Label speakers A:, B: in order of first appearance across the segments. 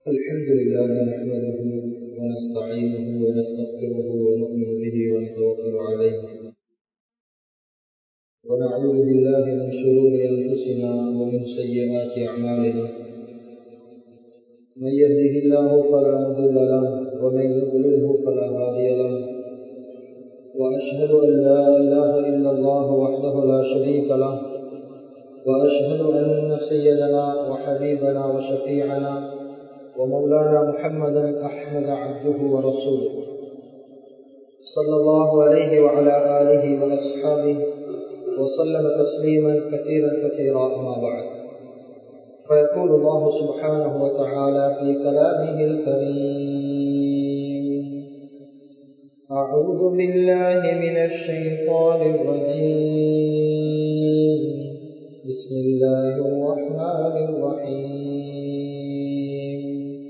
A: الحمد لله نحمده ونستعينه ونستغفره ونؤمن به ونتوكل عليه ونعوذ بالله من شرور انفسنا ومن سيئات اعمالنا من يهده الله فلا مضل له ومن يضلله فلا هادي له واشهد ان لا اله الا الله وحده لا شريك له واشهد ان سيدنا وحبيبنا وشفيعنا ومولانا محمدا احمد عبده ورسوله صلى الله عليه وعلى اله واصحابه وسلم تسليما كثيرا كثيرا اما بعد فيقول الله سبحانه وتعالى في كلامه الكريم اعوذ بالله من الشيطان الرجيم بسم الله الرحمن الرحيم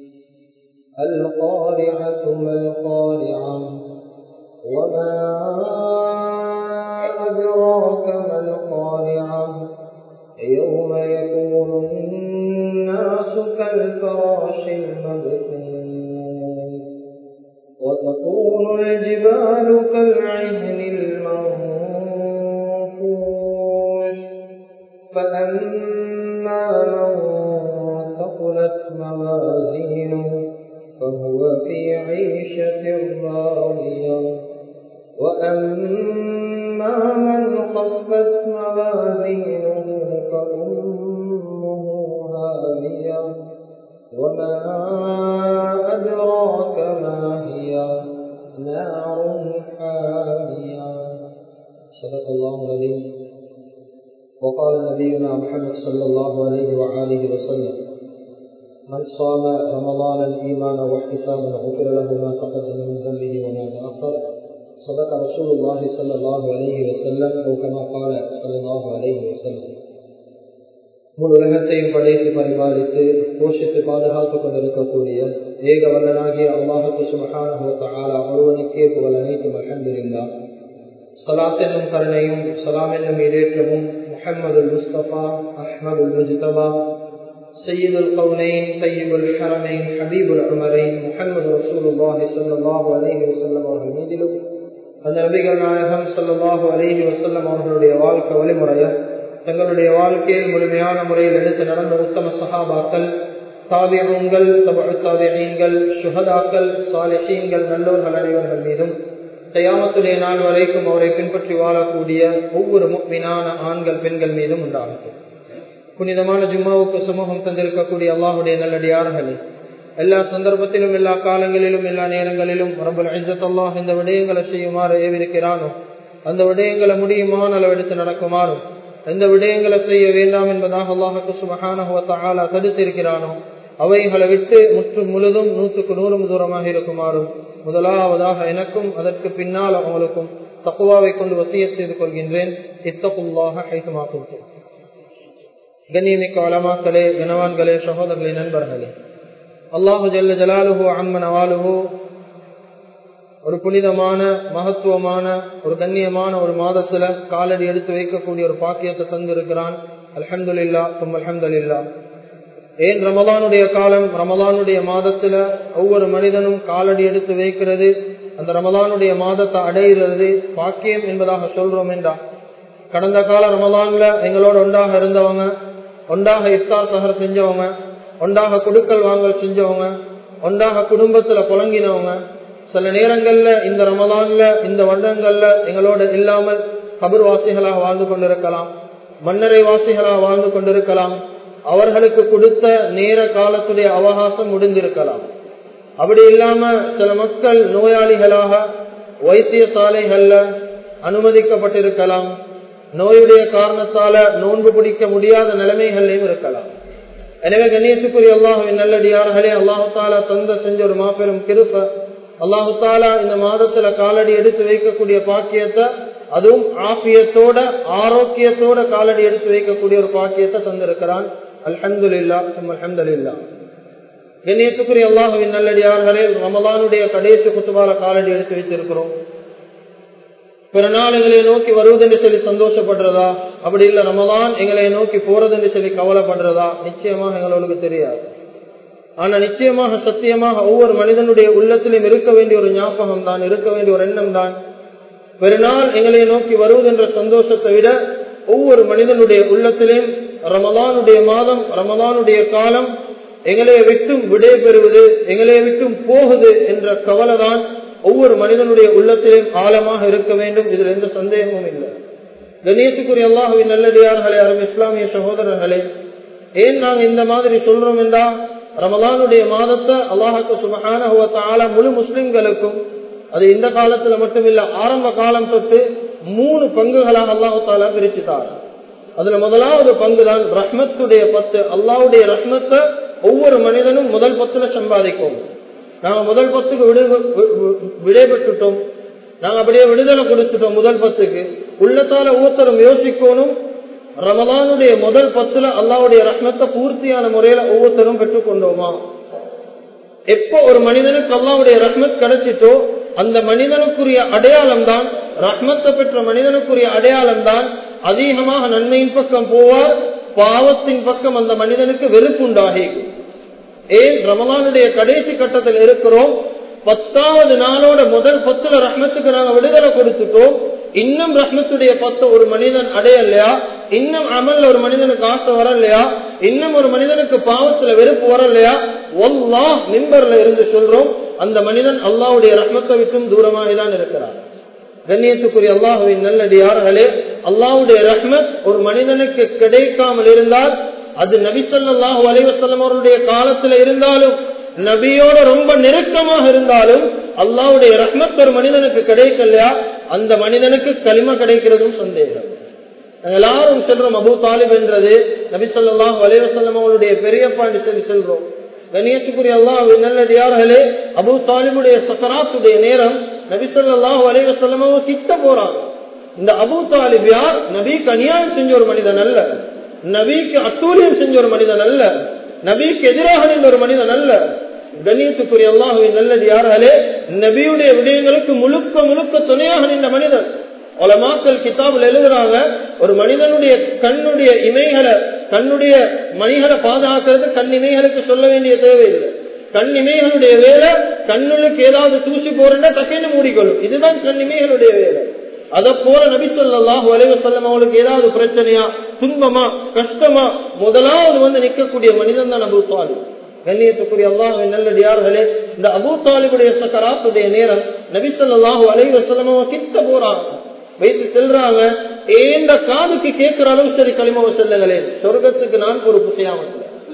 A: القارعة ما القارعة وما أدراك ما القارعة يوم يكون الناس كالفراش المبثوث وتكون الجبال كالعهن المنفوش فأما من ثقلت موازينه فهو في عيشة راضية وأما من خفت موازينه فأمه هاوية وما أدراك ما هي نار حامية صدق الله العظيم وقال نبينا محمد صلى الله عليه وآله وسلم من صام رمضان الايمان واحتسابا غفر له ما تقدم من ذنبه وما تاخر صدق رسول الله صلى الله عليه وسلم او كما قال صلى الله عليه وسلم முழு உலகத்தையும் படைத்து பரிபாலித்து போஷித்து பாதுகாத்துக் கொண்டிருக்கக்கூடிய ஏக வல்லனாகிய அல்லாஹுக்கு சுமகான ஒருவனுக்கே புகழ் அனைத்தும் அலமதுல்லா சலாத் என்னும் கருணையும் சலாம் என்னும் இடேற்றமும் முஹம்மது முஸ்தபா அஹ்மது முஜ்தபா سيد القولين طيب الحرمين حبيب العمرين محمد رسول الله صلى الله عليه وسلم அவர்கள் மீதிலும் அந்த நபிகள் நாயகம் சல்லாஹூ அலஹி வசல்லம் அவர்களுடைய வாழ்க்கை வழிமுறைய தங்களுடைய வாழ்க்கையில் முழுமையான முறையில் எடுத்து நடந்த உத்தம சகாபாக்கள் தாபியங்கள் தாபியங்கள் சுகதாக்கள் சாலிஹீன்கள் நல்லோர்கள் அனைவர்கள் மீதும் தயாமத்துடைய நாள் வரைக்கும் அவரை பின்பற்றி வாழக்கூடிய ஒவ்வொரு முக்மினான ஆண்கள் பெண்கள் மீதும் உண்டாகும் புனிதமான ஜும்மாவுக்கு சமூகம் தந்திருக்கக்கூடிய அல்லாஹுடைய நல்லடியார்களே எல்லா சந்தர்ப்பத்திலும் எல்லா காலங்களிலும் எல்லா நேரங்களிலும் ரபுல் அல்லாஹ் இந்த விடயங்களை செய்யுமாறு ஏவிருக்கிறானோ அந்த விடயங்களை முடியுமான அளவெடுத்து நடக்குமாறும் எந்த விடயங்களை செய்ய வேண்டாம் என்பதாக அல்லாஹுக்கு சுமகான தடுத்திருக்கிறானோ அவைகளை விட்டு முற்று முழுதும் நூற்றுக்கு நூறும் தூரமாக இருக்குமாறும் முதலாவதாக எனக்கும் அதற்கு பின்னால் அவங்களுக்கும் தக்குவாவை கொண்டு வசிய செய்து கொள்கின்றேன் இத்தகுல்லாக கைதுமாக்கும் கண்ணியமிக்க வளமாக்களே கனவான்களே சகோதரர்களே நண்பர்களே அல்லாஹு ஜல்ல ஜலாலுஹோ அம்மன் அவாலுஹோ ஒரு புனிதமான மகத்துவமான ஒரு கண்ணியமான ஒரு மாதத்துல காலடி எடுத்து வைக்கக்கூடிய ஒரு பாக்கியத்தை தந்திருக்கிறான் அலமதுல்லா தும் அலமதுல்லா ஏன் ரமலானுடைய காலம் ரமலானுடைய மாதத்துல ஒவ்வொரு மனிதனும் காலடி எடுத்து வைக்கிறது அந்த ரமலானுடைய மாதத்தை அடைகிறது பாக்கியம் என்பதாக சொல்றோம் என்றா கடந்த கால ரமலான்ல எங்களோட ஒன்றாக இருந்தவங்க ஒன்றாக இஃப்தார் சஹர் செஞ்சவங்க ஒன்றாக குடுக்கல் வாங்கல் செஞ்சவங்க ஒன்றாக குடும்பத்துல புழங்கினவங்க சில நேரங்கள்ல இந்த ரமலான்ல இந்த வருடங்கள்ல எங்களோட இல்லாமல் கபர் வாசிகளாக வாழ்ந்து கொண்டிருக்கலாம் மன்னரை வாசிகளாக வாழ்ந்து கொண்டிருக்கலாம் அவர்களுக்கு கொடுத்த நேர காலத்துடைய அவகாசம் முடிந்திருக்கலாம் அப்படி இல்லாம சில மக்கள் நோயாளிகளாக வைத்தியசாலைகள்ல அனுமதிக்கப்பட்டிருக்கலாம் நோயுடைய காரணத்தால நோன்பு பிடிக்க முடியாத நிலைமைகள்லையும் இருக்கலாம் எனவே கணேசுக்குரிய அல்லாஹுவின் நல்லடியார்களே அல்லாஹு தாலா தந்த செஞ்ச ஒரு மாபெரும் கிருப்ப அல்லாஹு தாலா இந்த மாதத்துல காலடி எடுத்து வைக்கக்கூடிய பாக்கியத்தை அதுவும் ஆபியத்தோட ஆரோக்கியத்தோட காலடி எடுத்து வைக்கக்கூடிய ஒரு பாக்கியத்தை தந்திருக்கிறான் அல்ஹம்துல்லா அல்ஹம்துல்லா கண்ணியத்துக்குரிய அல்லாஹுவின் நல்லடியார்களே ரமலானுடைய கடைசி குத்துபால காலடி எடுத்து வச்சிருக்கிறோம் பிற நாள் எங்களை நோக்கி வருவதென்று சொல்லி சந்தோஷப்படுறதா அப்படி இல்ல ரமதான் எங்களை நோக்கி போறதென்று சொல்லி கவலைப்படுறதா நிச்சயமாக எங்களுக்கு தெரியாது ஆனா நிச்சயமாக சத்தியமாக ஒவ்வொரு மனிதனுடைய உள்ளத்திலும் இருக்க வேண்டிய ஒரு ஞாபகம் தான் இருக்க வேண்டிய ஒரு எண்ணம் தான் பெருநாள் எங்களை நோக்கி வருவதென்ற சந்தோஷத்தை விட ஒவ்வொரு மனிதனுடைய உள்ளத்திலும் ரமலானுடைய மாதம் ரமலானுடைய காலம் எங்களை விட்டும் விடை பெறுவது எங்களை விட்டும் போகுது என்ற கவலை தான் ஒவ்வொரு மனிதனுடைய உள்ளத்திலும் ஆழமாக இருக்க வேண்டும் இதில் எந்த சந்தேகமும் இல்லை கணேசுக்குரிய அல்லாஹுவின் நல்லடியார்களே அரும் இஸ்லாமிய சகோதரர்களே ஏன் நாங்க இந்த மாதிரி சொல்றோம் என்றா ரமலானுடைய மாதத்தை அல்லாஹுக்கு சுமகான முழு முஸ்லிம்களுக்கும் அது இந்த காலத்துல மட்டுமில்ல ஆரம்ப காலம் தொட்டு மூணு பங்குகளாக அல்லாஹு தாலா பிரிச்சுட்டார் அதுல முதலாவது பங்கு தான் ரஹ்மத்துடைய பத்து அல்லாவுடைய ரஹ்மத்தை ஒவ்வொரு மனிதனும் முதல் பத்துல சம்பாதிக்கும் நாங்க முதல் பத்துக்கு விடு விடைபெற்றுட்டோம் நாங்க அப்படியே விடுதலை கொடுத்துட்டோம் முதல் பத்துக்கு உள்ளத்தால ஒவ்வொருத்தரும் யோசிக்கணும் ரமலானுடைய முதல் பத்துல அல்லாவுடைய ரத்னத்தை பூர்த்தியான முறையில ஒவ்வொருத்தரும் பெற்றுக்கொண்டோமா எப்போ ஒரு மனிதனுக்கு அல்லாவுடைய ரஹ்மத் கிடைச்சிட்டோ அந்த மனிதனுக்குரிய அடையாளம் தான் ரஹ்மத்தை பெற்ற மனிதனுக்குரிய அடையாளம் தான் அதிகமாக நன்மையின் பக்கம் போவார் பாவத்தின் பக்கம் அந்த மனிதனுக்கு வெறுப்புண்டாகி ஏன் ரமலானுடைய கடைசி கட்டத்தில் இருக்கிறோம் பத்தாவது நாளோட முதல் பத்துல ரஹ்மத்துக்கு நாங்க விடுதலை கொடுத்துட்டோம் இன்னும் ரஹ்மத்துடைய பத்து ஒரு மனிதன் அடையலையா இன்னும் அமல்ல ஒரு மனிதனுக்கு ஆசை வரலையா இன்னும் ஒரு மனிதனுக்கு பாவத்துல வெறுப்பு வரலையா ஒல்லா மிம்பர்ல இருந்து சொல்றோம் அந்த மனிதன் அல்லாவுடைய ரஹ்மத்தை விட்டும் தூரமாக தான் இருக்கிறார் கண்ணியத்துக்குரிய அல்லாஹுவின் நல்லடியார்களே அல்லாவுடைய ரஹ்மத் ஒரு மனிதனுக்கு கிடைக்காமல் இருந்தால் அது நபிசல்லாஹு அலைவசல்லம் அவருடைய காலத்துல இருந்தாலும் நபியோட ரொம்ப நெருக்கமாக இருந்தாலும் அல்லாவுடைய ரஹ்மத் ஒரு மனிதனுக்கு கிடைக்கலையா அந்த மனிதனுக்கு களிம கிடைக்கிறதும் சந்தேகம் எல்லாரும் செல்றோம் அபு தாலிப் என்றது நபிசல்லாஹு அலைவசல்லம் அவருடைய பெரியப்பாண்டி சொல்லி செல்றோம் கணியத்துக்குரிய அல்லாஹ் நல்லடியார்களே அபு தாலிபுடைய சக்கராத்துடைய நேரம் நபிசல்லாஹு அலைவசல்லமோ கிட்ட போறாங்க இந்த அபு தாலிப் யார் நபிக்கு அநியாயம் செஞ்ச ஒரு மனிதன் அல்ல நபிக்கு அத்தூரியம் செஞ்ச ஒரு மனிதன் அல்ல நபிக்கு எதிராக நின்ற ஒரு மனிதன் அல்ல கண்ணியத்துக்குரிய அல்லாஹுவின் நல்லது யாராலே நபியுடைய விடயங்களுக்கு முழுக்க முழுக்க துணையாக நின்ற மனிதன் உலமாக்கல் கிதாபில் எழுதுறாங்க ஒரு மனிதனுடைய கண்ணுடைய இமைகளை கண்ணுடைய மணிகளை பாதுகாக்கிறது கண் இமைகளுக்கு சொல்ல வேண்டிய தேவையில்லை கண் இமைகளுடைய வேலை கண்ணுக்கு ஏதாவது தூசி போறா டக்குன்னு மூடிக்கொள்ளும் இதுதான் கண் இமைகளுடைய வேலை அத போல நபி சொல்லாஹு அலைவ செல்லம் அவளுக்கு ஏதாவது பிரச்சனையா துன்பமா கஷ்டமா முதலாவது வந்து நிற்கக்கூடிய மனிதன் தான் அபு தாலிப் கண்ணியத்துக்குரிய அல்லாஹுவின் நல்லடியார்களே இந்த அபு தாலிபுடைய சக்கராத்துடைய நேரம் நபி சொல்லாஹு அலைவ செல்லம் கிட்ட போறாங்க வைத்து செல்றாங்க ஏந்த காதுக்கு கேட்கிற அளவு சரி களிமாவை செல்லுங்களேன் சொர்க்கத்துக்கு நான் பொறுப்பு செய்யாமல்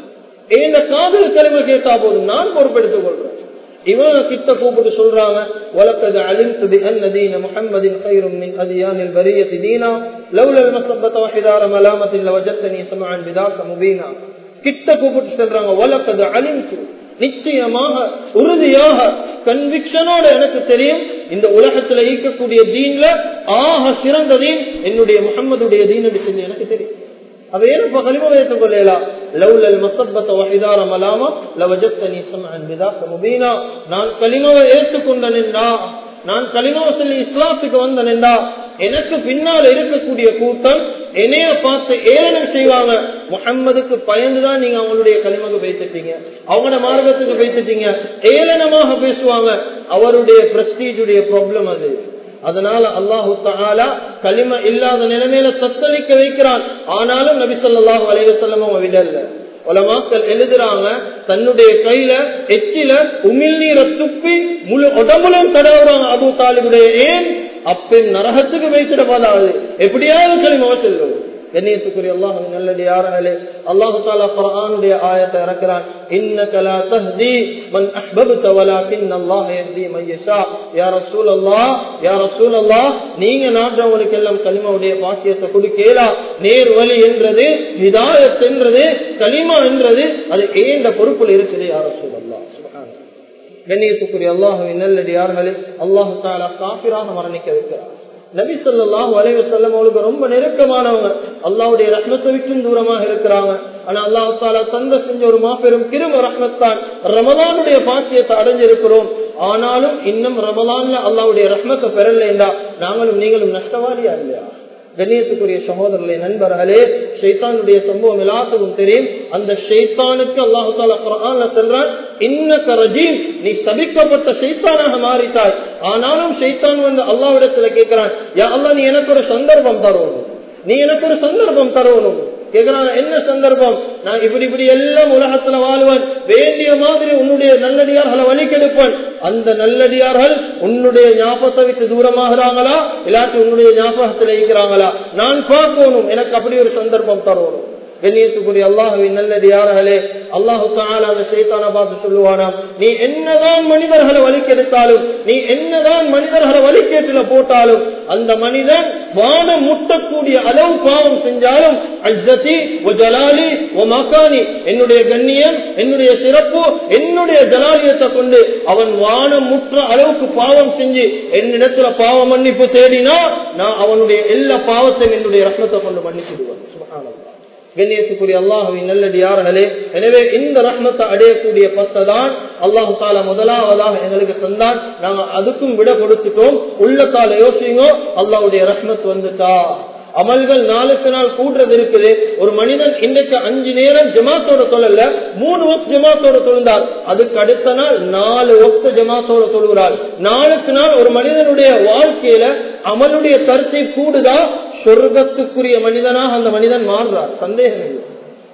A: ஏந்த காதுக்கு களிமை கேட்டா போதும் நான் பொறுப்பெடுத்துக் கொள்றேன் இவங்க கிட்ட கூப்பிட்டு சொல்றாங்க வலக்கது அலிம்து بأن دين محمد خير من أديان البرية دينا لولا المصبة وحدار ملامة لوجدتني سمعا بذاك مبينا கிட்ட கூப்பிட்டு சொல்றாங்க வலக்கது அலிம்து நிச்சயமாக உறுதியாக கன்விக்ஷனோட எனக்கு தெரியும் இந்த உலகத்துல ஈக்கக்கூடிய தீன்ல ஆக சிறந்த தீன் என்னுடைய முகம்மதுடைய தீன் என்று சொல்லி எனக்கு தெரியும் அவ ஏனப்பா களிம வைத்துக் கொள்ளலாம் லவ்லல் மசப்பத்த வஹிதார மலாமா லவஜத்தனி சமஅன் பிதாக்க முபீனா நான் களிமாவை ஏற்றுக்கொண்டனென்றா நான் களிமாவை சொல்லி இஸ்லாத்துக்கு வந்தனென்றா எனக்கு பின்னால் இருக்கக்கூடிய கூட்டம் என்னைய பார்த்து ஏளனம் செய்வாங்க முகம்மதுக்கு பயந்துதான் நீங்க அவங்களுடைய களிமகு பேசிட்டீங்க அவங்களோட மார்க்கத்துக்கு பேசிட்டீங்க ஏளனமாக பேசுவாங்க அவருடைய பிரஸ்டீஜுடைய ப்ராப்ளம் அது அதனால அல்லாஹு தாலா களிம இல்லாத நிலைமையில தத்தளிக்க வைக்கிறான் ஆனாலும் நபி சொல்லாஹு அலைவசல்லம் அவன் விடல உலமாக்கள் எழுதுறாங்க தன்னுடைய கையில எச்சில உமிழ் நீரை துப்பி முழு உடம்புலையும் தடவுறாங்க அபு தாலிபுடைய ஏன் அப்பெண் நரகத்துக்கு வைத்திடப்படாது எப்படியாவது களிமவ செல்லும் கண்ணியத்துக்குரிய அல்லாஹ் நல்லது யாராலே அல்லாஹு தாலா குர்ஆனுடைய ஆயத்தை இறக்குறான் இன்னக லா தஹ்தி மன் அஹ்பப்த வலாகின் அல்லாஹ் யஹ்தி மன் யஷா யா ரசூலல்லாஹ் யா ரசூலல்லாஹ் நீங்க நாட்டவங்களுக்கு எல்லாம் கலிமாவுடைய பாக்கியத்தை கொடுக்கலா நேர் வழி என்றது ஹிதாயத் என்றது கலிமா என்றது அது ஏண்ட பொறுப்புல இருக்குது யா ரசூலல்லாஹ் சுப்ஹானல்லாஹ் கண்ணியத்துக்குரிய அல்லாஹுவின் நல்லது யார்களே அல்லாஹு தாலா காபிராக மரணிக்க வைக்கிறார் நபி சொல்லாஹு அலைவ செல்லம் அவளுக்கு ரொம்ப நெருக்கமானவங்க அல்லாவுடைய ரத்னத்தை விட்டும் தூரமாக இருக்கிறாங்க ஆனா அல்லாஹு தாலா தந்த செஞ்ச ஒரு மாபெரும் கிரும ரஹ்மத்தான் ரமலானுடைய பாக்கியத்தை அடைஞ்சிருக்கிறோம் ஆனாலும் இன்னும் ரமலான்ல அல்லாவுடைய ரஹ்மத்தை பெறலைண்டா நாங்களும் நீங்களும் நஷ்டவாதியா இல்லையா கண்ணியத்துக்குரிய சகோதரர்களே நண்பர்களே ஷைத்தானுடைய சம்பவம் எல்லாத்துக்கும் தெரியும் அந்த ஷைத்தானுக்கு அல்லாஹு தாலா குரான்ல சொல்றான் இன்னக்க ரஜீம் நீ சபிக்கப்பட்ட ஷைத்தானாக மாறிட்டாய் ஆனாலும் ஷைத்தான் வந்து அல்லாவிடத்துல கேட்கிறான் யா அல்லா நீ எனக்கு ஒரு சந்தர்ப்பம் தரணும் நீ எனக்கு ஒரு சந்தர்ப்பம் தரணும் கேக்குறான் என்ன சந்தர்ப்பம் நான் இப்படி இப்படி எல்லாம் உலகத்துல வாழ்வன் வேண்டிய மாதிரி உன்னுடைய நல்லடியார்களை வழிக்கெடுப்பன் அந்த நல்லடியார்கள் உன்னுடைய ஞாபகத்தை விட்டு தூரமாகறாங்களா இல்லாட்டி உன்னுடைய ஞாபகத்தில் இருக்கிறாங்களா நான் பார்க்கணும் எனக்கு அப்படி ஒரு சந்தர்ப்பம் தரணும் கண்ணியத்துக்குரிய அல்லாஹுவின் நல்லடியார்களே அல்லாஹு தால அந்த சைத்தான பார்த்து சொல்லுவானாம் நீ என்னதான் மனிதர்களை வலிக்கெடுத்தாலும் நீ என்னதான் மனிதர்களை வலிக்கேட்டில போட்டாலும் அந்த மனிதன் வானம் முட்டக்கூடிய அளவு பாவம் செஞ்சாலும் அஜத்தி ஜலாலி ஓ மக்கானி என்னுடைய கண்ணியம் என்னுடைய சிறப்பு என்னுடைய ஜலாலியத்தை கொண்டு அவன் வானம் முற்ற அளவுக்கு பாவம் செஞ்சு என்னிடத்துல பாவ மன்னிப்பு தேடினா நான் அவனுடைய எல்லா பாவத்தையும் என்னுடைய ரத்னத்தை கொண்டு மன்னிச்சிடுவேன் சுபஹானல்லாஹ் கண்ணியத்துக்குரிய அல்லாஹுவின் நல்லடியார்களே எனவே இந்த ரஹ்மத்தை அடையக்கூடிய பத்தை தான் அல்லாஹு தாலா முதலாவதாக எங்களுக்கு தந்தான் நாங்க அதுக்கும் விட கொடுத்துட்டோம் உள்ளத்தால யோசிங்கோ அல்லாவுடைய ரஹ்மத் வந்துட்டா அமல்கள் நாளுக்கு நாள் கூடுறது இருக்குது ஒரு மனிதன் இன்றைக்கு அஞ்சு நேரம் ஜமாத்தோட தொழல மூணு ஒத்து ஜமாத்தோட தொழுந்தார் அதுக்கு அடுத்த நாள் நாலு ஒத்து ஜமாத்தோட தொழுகிறார் நாளுக்கு நாள் ஒரு மனிதனுடைய வாழ்க்கையில அமலுடைய கருத்தை கூடுதா சொர்க்கத்துக்குரிய மனிதனாக அந்த மனிதன் மாறுறார் சந்தேகம் இல்லை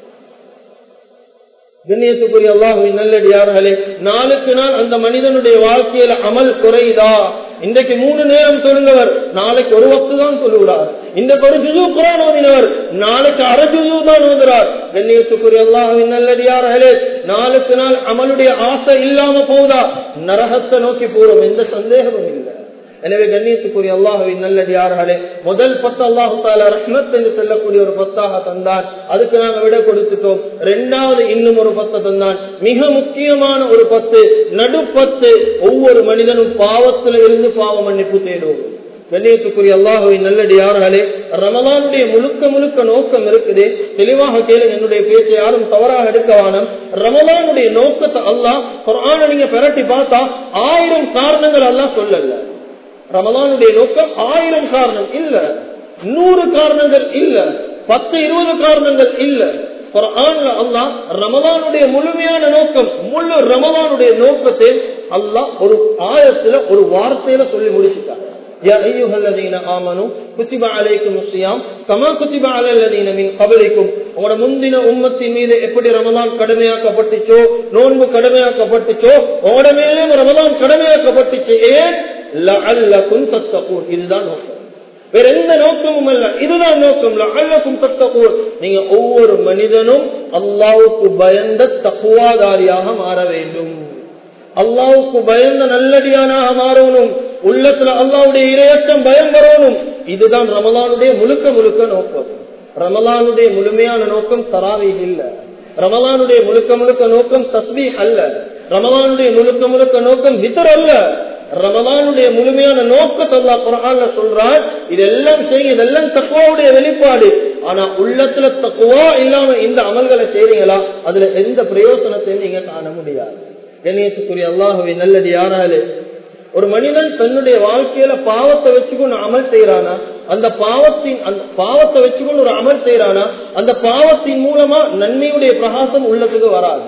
A: கண்ணியத்துக்குரிய அல்லாஹுவின் நல்லடியார்களே நாளுக்கு நாள் அந்த மனிதனுடைய வாழ்க்கையில அமல் குறையுதா இன்றைக்கு மூணு நேரம் தொழுந்தவர் நாளைக்கு ஒரு வக்து தான் சொல்லுகிறார் இன்றைக்கு ஒரு ஜுஜு குரான் ஓதினவர் நாளைக்கு அரை ஜுஜு தான் ஓதுறார் கண்ணியத்துக்குரிய அல்லாஹுவின் நல்லடியார்களே நாளுக்கு நாள் அமலுடைய ஆசை இல்லாம போதா நரகத்தை நோக்கி போறோம் எந்த சந்தேகமும் இல்லை எனவே கண்ணியத்துக்குரிய அல்லாஹுவின் நல்லடியார்களே முதல் பத்து அல்லாஹு தாலா ரஹ்மத் என்று சொல்லக்கூடிய ஒரு பத்தாக தந்தான் அதுக்கு நாங்கள் விட கொடுத்துட்டோம் ரெண்டாவது இன்னும் ஒரு பத்தை தந்தான் மிக முக்கியமான ஒரு பத்து நடுப்பத்து ஒவ்வொரு மனிதனும் பாவத்துல இருந்து பாவ மன்னிப்பு தேடும் கண்ணியத்துக்குரிய அல்லாஹுவின் நல்லடியார்களே ரமலானுடைய முழுக்க முழுக்க நோக்கம் இருக்குது தெளிவாக கேளுங்க என்னுடைய பேச்சை யாரும் தவறாக எடுக்க வேணும் ரமலானுடைய நோக்கத்தை அல்லாஹ் குரான நீங்க பெரட்டி பார்த்தா ஆயிரம் காரணங்கள் எல்லாம் சொல்லல ரமலானுடைய நோக்கம் ஆயிரம் காரணம் இல்ல நூறு காரணங்கள் இல்ல பத்து இருபது காரணங்கள் இல்ல குரான்ல அல்லாஹ் ரமலானுடைய முழுமையான நோக்கம் முழு ரமலானுடைய நோக்கத்தை அல்லாஹ் ஒரு ஆயத்துல ஒரு வார்த்தையில சொல்லி முடிச்சுட்டாங்க يا أيها الذين آمنوا كتب عليكم الصيام كما كتب على الذين من قبلكم உங்களோட முந்தின உம்மத்தின் மீது எப்படி ரமலான் கடமையாக்கப்பட்டுச்சோ நோன்பு கடமையாக்கப்பட்டுச்சோ உங்களோட மேலும் ரமலான் கடமையாக்கப்பட்டுச்சு ஏன் லஅல்லக்கும் தத்தகூன் இதுதான் நோக்கம் வேற எந்த நோக்கமும் அல்ல இதுதான் நோக்கம் லஅல்லக்கும் தத்தகூன் நீங்க ஒவ்வொரு மனிதனும் அல்லாவுக்கு பயந்த தக்குவாதாரியாக மாற வேண்டும் அல்லாவுக்கு பயந்த நல்லடியானாக மாறணும் உள்ளத்துல அல்லாவுடைய இரையச்சம் பயம் வரணும் இதுதான் ரமலானுடைய முழுக்க முழுக்க நோக்கம் ரமலானுடைய முழுமையான நோக்கம் தராவி இல்ல ரமலானுடைய முழுக்க முழுக்க நோக்கம் தஸ்மி அல்ல ரமலானுடைய முழுக்க முழுக்க நோக்கம் வித்தர் அல்ல ரமலானுடைய முழுமையான நோக்கத்தை அல்லா குரான்ல சொல்றான் இதெல்லாம் செய்ய இதெல்லாம் தக்குவாவுடைய வெளிப்பாடு ஆனா உள்ளத்துல தக்குவா இல்லாம இந்த அமல்களை செய்றீங்களா அதுல எந்த பிரயோசனத்தையும் நீங்க காண முடியாது கண்ணியத்துக்குரிய அல்லாஹுவை நல்லது யாராலே ஒரு மனிதன் தன்னுடைய வாழ்க்கையில பாவத்தை வச்சுக்கொண்டு அமல் செய்யறானா அந்த பாவத்தின் அந்த பாவத்தை வச்சுக்கொண்டு ஒரு அமல் செய்யறானா அந்த பாவத்தின் மூலமா நன்மையுடைய பிரகாசம் உள்ளத்துக்கு வராது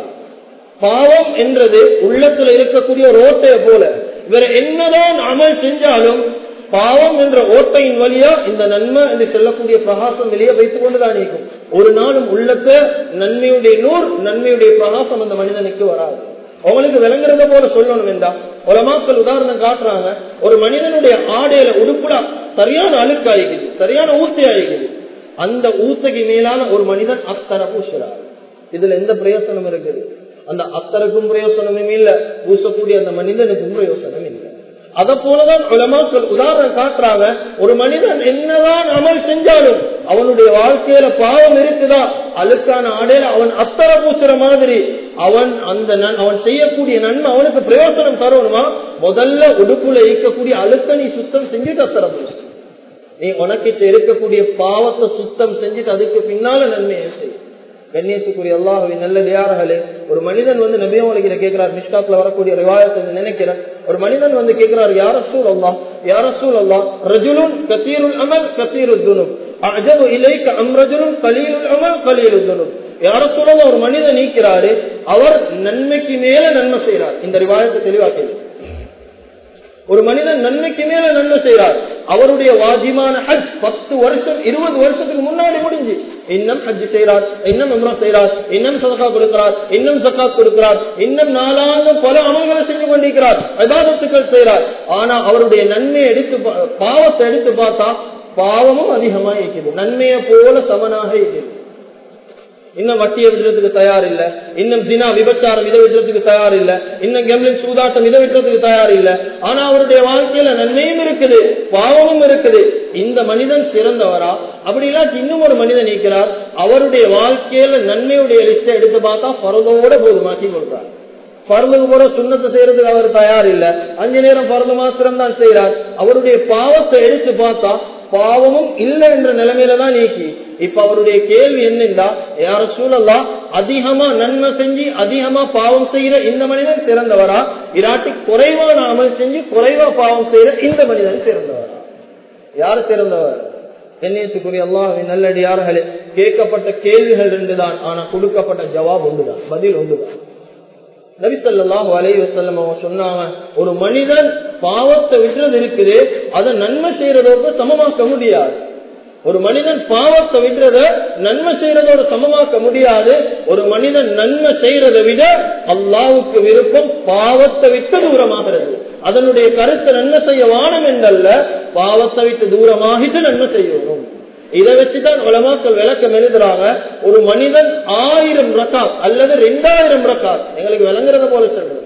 A: பாவம் என்றது உள்ளத்துல இருக்கக்கூடிய ஒரு ஓட்டைய போல இவர் என்னதான் அமல் செஞ்சாலும் பாவம் என்ற ஓட்டையின் வழியா இந்த நன்மை என்று சொல்லக்கூடிய பிரகாசம் வெளியே வைத்துக் கொண்டுதான் இருக்கும் ஒரு நாளும் உள்ளத்தை நன்மையுடைய நூறு நன்மையுடைய பிரகாசம் அந்த மனிதனுக்கு வராது அவங்களுக்கு விளங்குறத போல சொல்லணும் வேண்டாம் உலமாக்கள் உதாரணம் காட்டுறாங்க ஒரு மனிதனுடைய ஆடையில உடுப்புடா சரியான அழுக்காயிக்குது சரியான ஊத்தி ஆயிக்குது அந்த ஊத்தைக்கு மேலான ஒரு மனிதன் அத்தனை பூசுறார் இதுல எந்த பிரயோசனம் இருக்குது அந்த அத்தருக்கும் பிரயோசனமும் இல்ல பூசக்கூடிய அந்த மனிதனுக்கும் பிரயோசனம் இல்லை அத போலதான் உலமாக்கள் உதாரணம் காட்டுறாங்க ஒரு மனிதன் என்னதான் அமல் செஞ்சாலும் அவனுடைய வாழ்க்கையில பாவம் இருக்குதா அழுக்கான ஆடையில அவன் அத்தர பூசுற மாதிரி அவன் அந்த அவன் செய்யக்கூடிய நன்மை அவனுக்கு பிரயோசனம் தரணுமா முதல்ல உடுப்புல இருக்கக்கூடிய அழுக்க நீ சுத்தம் செஞ்சுட்டு அத்தர பூசு நீ உனக்கிட்ட இருக்கக்கூடிய பாவத்தை சுத்தம் செஞ்சுட்டு அதுக்கு பின்னால நன்மையை செய் கண்ணியத்துக்குரிய அல்லாஹுவின் நல்ல தியாரர்களே ஒரு மனிதன் வந்து நபியவங்களுக்கு கேட்கிறார் மிஷ்காப்ல வரக்கூடிய ரிவாயத்தை நினைக்கிறேன் ஒரு மனிதன் வந்து கேட்கிறார் யார சூழ் அல்லா யார சூழ் அல்லா ரஜுலுன் கத்தீருல் அமல் கத்தீருல் துனும் அஜபு இலைக்க அம்ரஜுலும் கலீலுல் அமல் கலீலுல் துனும் யார சூழல ஒரு மனிதன் நீக்கிறாரு அவர் நன்மைக்கு மேல நன்மை செய்யறார் இந்த ரிவாயத்தை தெளிவாக்கிறது ஒரு மனிதன் நன்மைக்கு மேல நன்மை செய்கிறார் அவருடைய வாஜிமான ஹஜ் பத்து வருஷம் இருபது வருஷத்துக்கு முன்னாடி முடிஞ்சு இன்னும் ஹஜ் செய்கிறார் இன்னும் உம்ரா செய்கிறார் இன்னும் சதகா கொடுக்கிறார் இன்னும் சக்காத் கொடுக்கிறார் இன்னும் நாளாக பல அமல்களை செஞ்சு கொண்டிருக்கிறார் அதாதத்துக்கள் செய்கிறார் ஆனா அவருடைய நன்மையை எடுத்து பாவத்தை எடுத்து பார்த்தா பாவமும் அதிகமா இருக்குது நன்மையை போல சமனாக இருக்குது இன்னும் வட்டியை விடுறதுக்கு தயார் இல்ல இன்னும் தினா விபச்சாரம் இதை விடுறதுக்கு தயார் இல்ல இன்னும் கெம்லின் சூதாட்டம் இதை விடுறதுக்கு தயார் இல்ல ஆனா அவருடைய வாழ்க்கையில நன்மையும் இருக்குது பாவமும் இருக்குது இந்த மனிதன் சிறந்தவரா அப்படி இல்லாட்டி இன்னும் ஒரு மனிதன் நீக்கிறார் அவருடைய வாழ்க்கையில நன்மையுடைய லிஸ்ட எடுத்து பார்த்தா பரதோட போதுமாக்கி கொள்றார் பருந்துக்கு போற சுண்ணத்தை செய்யறதுக்கு அவர் தயார் இல்ல அஞ்சு நேரம் பருந்து மாத்திரம் தான் செய்யறார் அவருடைய பாவத்தை எடுத்து பார்த்தா பாவமும் இல்லை என்ற நிலைமையில தான் நீக்கி இப்ப அவருடைய கேள்வி என்னென்றா யார சூழல்லா அதிகமா நன்மை செஞ்சு அதிகமா பாவம் செய்யற இந்த மனிதன் சிறந்தவரா இராட்டி குறைவான அமல் செஞ்சு குறைவா பாவம் செய்யற இந்த மனிதன் சிறந்தவரா யார் சிறந்தவர் என்னத்துக்குரிய அல்லாஹின் நல்லடியார்களே கேட்கப்பட்ட கேள்விகள் ரெண்டுதான் ஆனா கொடுக்கப்பட்ட ஜவாப் ஒன்றுதான் பதில் ஒன்றுதான் நபிசல்லாஹு அலை வசல்லம் அவங்க சொன்னாங்க ஒரு மனிதன் பாவத்தை விட்டுறது இருக்குது அதை நன்மை செய்யறதோடு சமமாக்க முடியாது ஒரு மனிதன் பாவத்தை விடுறத நன்மை செய்யறதோடு சமமாக்க முடியாது ஒரு மனிதன் நன்மை செய்யறதை விட அல்லாவுக்கு விருப்பம் பாவத்தை விட்டு தூரமாகிறது அதனுடைய கருத்தை நன்மை செய்ய வானம் என்றல்ல பாவத்தை விட்டு தூரமாகிட்டு நன்மை செய்யணும் இதை வச்சுதான் உலமாக்கள் விளக்கம் எழுதுறாங்க ஒரு மனிதன் ஆயிரம் ரக்காத் அல்லது ரெண்டாயிரம் ரக்காத் எங்களுக்கு விளங்குறத போல சொல்றது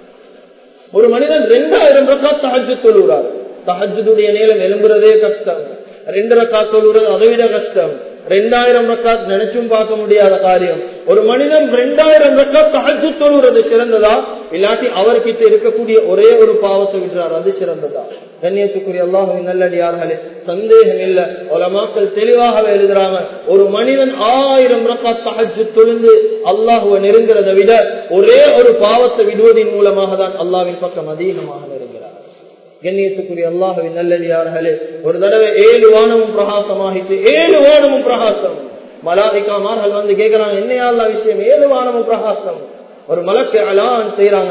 A: ஒரு மனிதன் ரெண்டாயிரம் ரக்காத் தஹஜ் தொழுகிறார் தஹஜுடைய நேரம் எழும்புறதே கஷ்டம் ரெண்டு ரக்காத் தொழுகிறது அதை விட கஷ்டம் ரெண்டாயிரம் ரக்காத் நினைச்சும் பார்க்க முடியாத காரியம் ஒரு மனிதன் ரெண்டாயிரம் ரக்காத் தஹஜ் தொழுகிறது சிறந்ததா இல்லாட்டி அவர்கிட்ட இருக்கக்கூடிய ஒரே ஒரு பாவத்தை விடுறார் அது சிறந்ததா கண்ணியத்துக்குரிய அல்லாஹின் நல்லடியார்களே சந்தேகம் இல்ல உலமாக்கள் தெளிவாகவே எழுதுறாங்க ஒரு மனிதன் ஆயிரம் ரக்காத் தஹஜ் தொழுந்து அல்லாஹுவை நெருங்கிறதை விட ஒரே ஒரு பாவத்தை விடுவதன் மூலமாக தான் அல்லாவின் பக்கம் அதிகமாக நெருங்கிறார் கண்ணியத்துக்குரிய அல்லாஹுவின் நல்லடியார்களே ஒரு தடவை ஏழு வானமும் பிரகாசமாகிட்டு ஏழு வானமும் பிரகாசம் மலாதிகாமார்கள் வந்து கேட்கிறாங்க என்னையா விஷயம் ஏழு வானமும் பிரகாசம் ஒரு மலக்கு அலான் செய்யறாங்க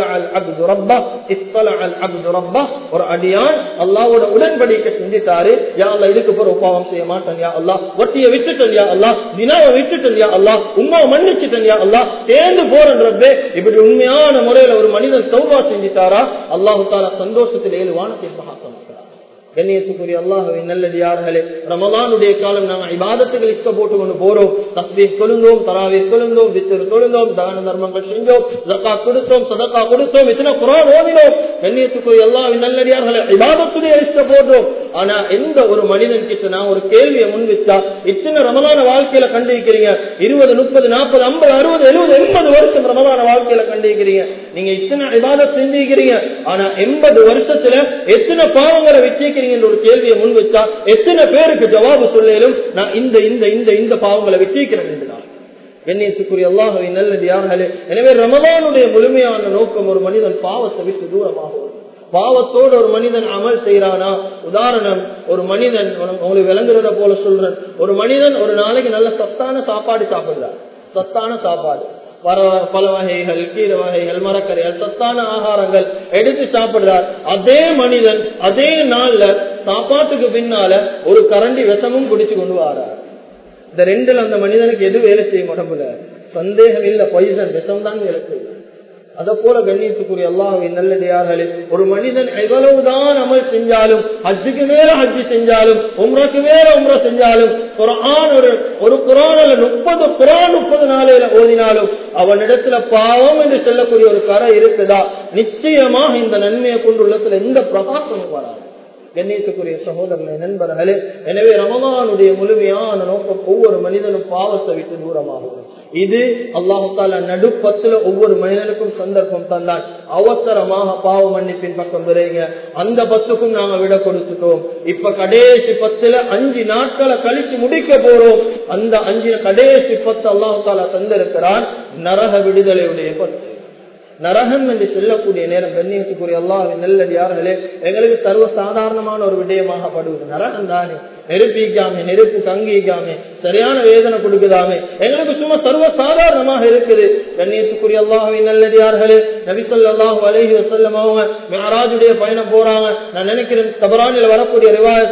A: ஒரு அடியான் அல்லாவோட உடன்படிக்கை செஞ்சுட்டாரு யா அல்லா இதுக்கு போற உபாவம் செய்ய மாட்டேன் யா அல்லா ஒட்டிய விட்டுட்டேன் யா அல்லா தினாவை விட்டுட்டேன் யா அல்லா உமா மன்னிச்சுட்டேன் யா அல்லா சேர்ந்து போறன்றப்பே இப்படி உண்மையான முறையில ஒரு மனிதன் சௌபா செஞ்சுட்டாரா அல்லாஹு தாலா சந்தோஷத்தில் ஏழு வானத்தை மகாசமாக்கிறார் கண்ணியத்துக்குரிய அல்லாஹுவின் நல்லடியார்களே ரமலானுடைய காலம் நாங்கள் இபாதத்துகள் இஷ்ட போட்டு கொண்டு போறோம் தஸ்பீர் கொழுந்தோம் தராவீர் கொழுந்தோம் வித்திரு கொழுந்தோம் தான தர்மங்கள் செஞ்சோம் ஜக்கா கொடுத்தோம் சதக்கா கொடுத்தோம் இத்தனை குரான் ஓதினோம் கண்ணியத்துக்குரிய அல்லாஹின் நல்லடியார்களை இபாதத்துடைய இஷ்ட போடுறோம் ஆனா எந்த ஒரு மனிதன் கிட்ட நான் ஒரு கேள்வியை முன்வச்சா இத்தனை ரமலான வாழ்க்கையில கண்டிருக்கிறீங்க இருபது முப்பது நாற்பது ஐம்பது அறுபது எழுபது எண்பது வருஷம் ரமலான வாழ்க்கையில கண்டிருக்கிறீங்க நீங்க இத்தனை இபாதத் செஞ்சிருக்கிறீங்க ஆனா எண்பது வருஷத்துல எத்தனை பாவங்களை வச்சிருக்கிறீங்க ஒரு கேள்வியை முன் வச்சா எத்தனை பேருக்கு ஜவாபு சொல்லும் நான் இந்த இந்த இந்த இந்த பாவங்களை வச்சிருக்கிறேன் என்று நான் கண்ணியத்துக்குரிய அல்லாஹுவின் நல்லது யார்களே எனவே ரமதானுடைய முழுமையான நோக்கம் ஒரு மனிதன் பாவத்தை விட்டு தூரமாகும் பாவத்தோடு ஒரு மனிதன் அமல் செய்யறானா உதாரணம் ஒரு மனிதன் உங்களுக்கு விளங்குறத போல சொல்றேன் ஒரு மனிதன் ஒரு நாளைக்கு நல்ல சத்தான சாப்பாடு சாப்பிடுறார் சத்தான சாப்பாடு பல வகைகள் கீரை வகைகள் மரக்கரைகள் சத்தான ஆகாரங்கள் எடுத்து சாப்பிடுறார் அதே மனிதன் அதே நாள்ல சாப்பாட்டுக்கு பின்னால ஒரு கரண்டி விஷமும் குடிச்சு கொண்டு வரார் இந்த ரெண்டுல அந்த மனிதனுக்கு எது வேலை செய்யும் உடம்புல சந்தேகம் இல்ல பொய்சன் விஷம் தான் வேலை செய்யும் அத போல கண்ணியத்துக்குரிய அல்லாஹின் நல்லடியார்களே ஒரு மனிதன் எவ்வளவுதான் அமல் செஞ்சாலும் ஹஜ்ஜுக்கு மேல ஹஜ்ஜு செஞ்சாலும் உம்ரக்கு மேல உம்ர செஞ்சாலும் குரான் ஒரு ஒரு குரானில் முப்பது குரான் முப்பது நாளையில ஓதினாலும் அவனிடத்துல பாவம் என்று சொல்லக்கூடிய ஒரு கரை இருக்குதா நிச்சயமாக இந்த நன்மையை கொண்டுள்ளத்துல எந்த பிரகாசமும் வராது கண்ணியத்துக்குரிய சகோதரர்களே நண்பர்களே எனவே ரமதானுடைய முழுமையான நோக்கம் ஒவ்வொரு மனிதனும் பாவத்தை விட்டு தூரமாகும் இது அல்லாஹால நடுப்பத்துல ஒவ்வொரு மனிதனுக்கும் சந்தர்ப்பம் தந்தான் அவசரமாக பாவ மன்னிப்பின் பக்கம் விரைங்க அந்த பத்துக்கும் நாங்க விட கொடுத்துட்டோம் இப்ப கடைசி பத்துல அஞ்சு நாட்களை கழிச்சு முடிக்க போறோம் அந்த அஞ்சு கடைசி பத்து அல்லாஹால தந்திருக்கிறான் நரக விடுதலையுடைய பத்து நரகம் என்று சொல்லக்கூடிய நேரம் கண்ணியத்துக்குரிய அல்லாவின் நல்லடியார்களே எங்களுக்கு சர்வ சாதாரணமான ஒரு விடயமாகப்படுவது நரகம் தானே நெருப்பிக்காமே நெருப்பு தங்கிக்காமே சரியான வேதனை கொடுக்குதாமே எங்களுக்கு சும்மா சர்வ சாதாரணமாக இருக்குது கண்ணியத்துக்குரிய அல்லாஹின் நல்லடியார்களே நபிசல்லாஹு அலஹி வசல்லம் அவங்க மேராஜுடைய பயணம் போறாங்க நான் நினைக்கிறேன் தபரானில் வரக்கூடிய ரிவாயத்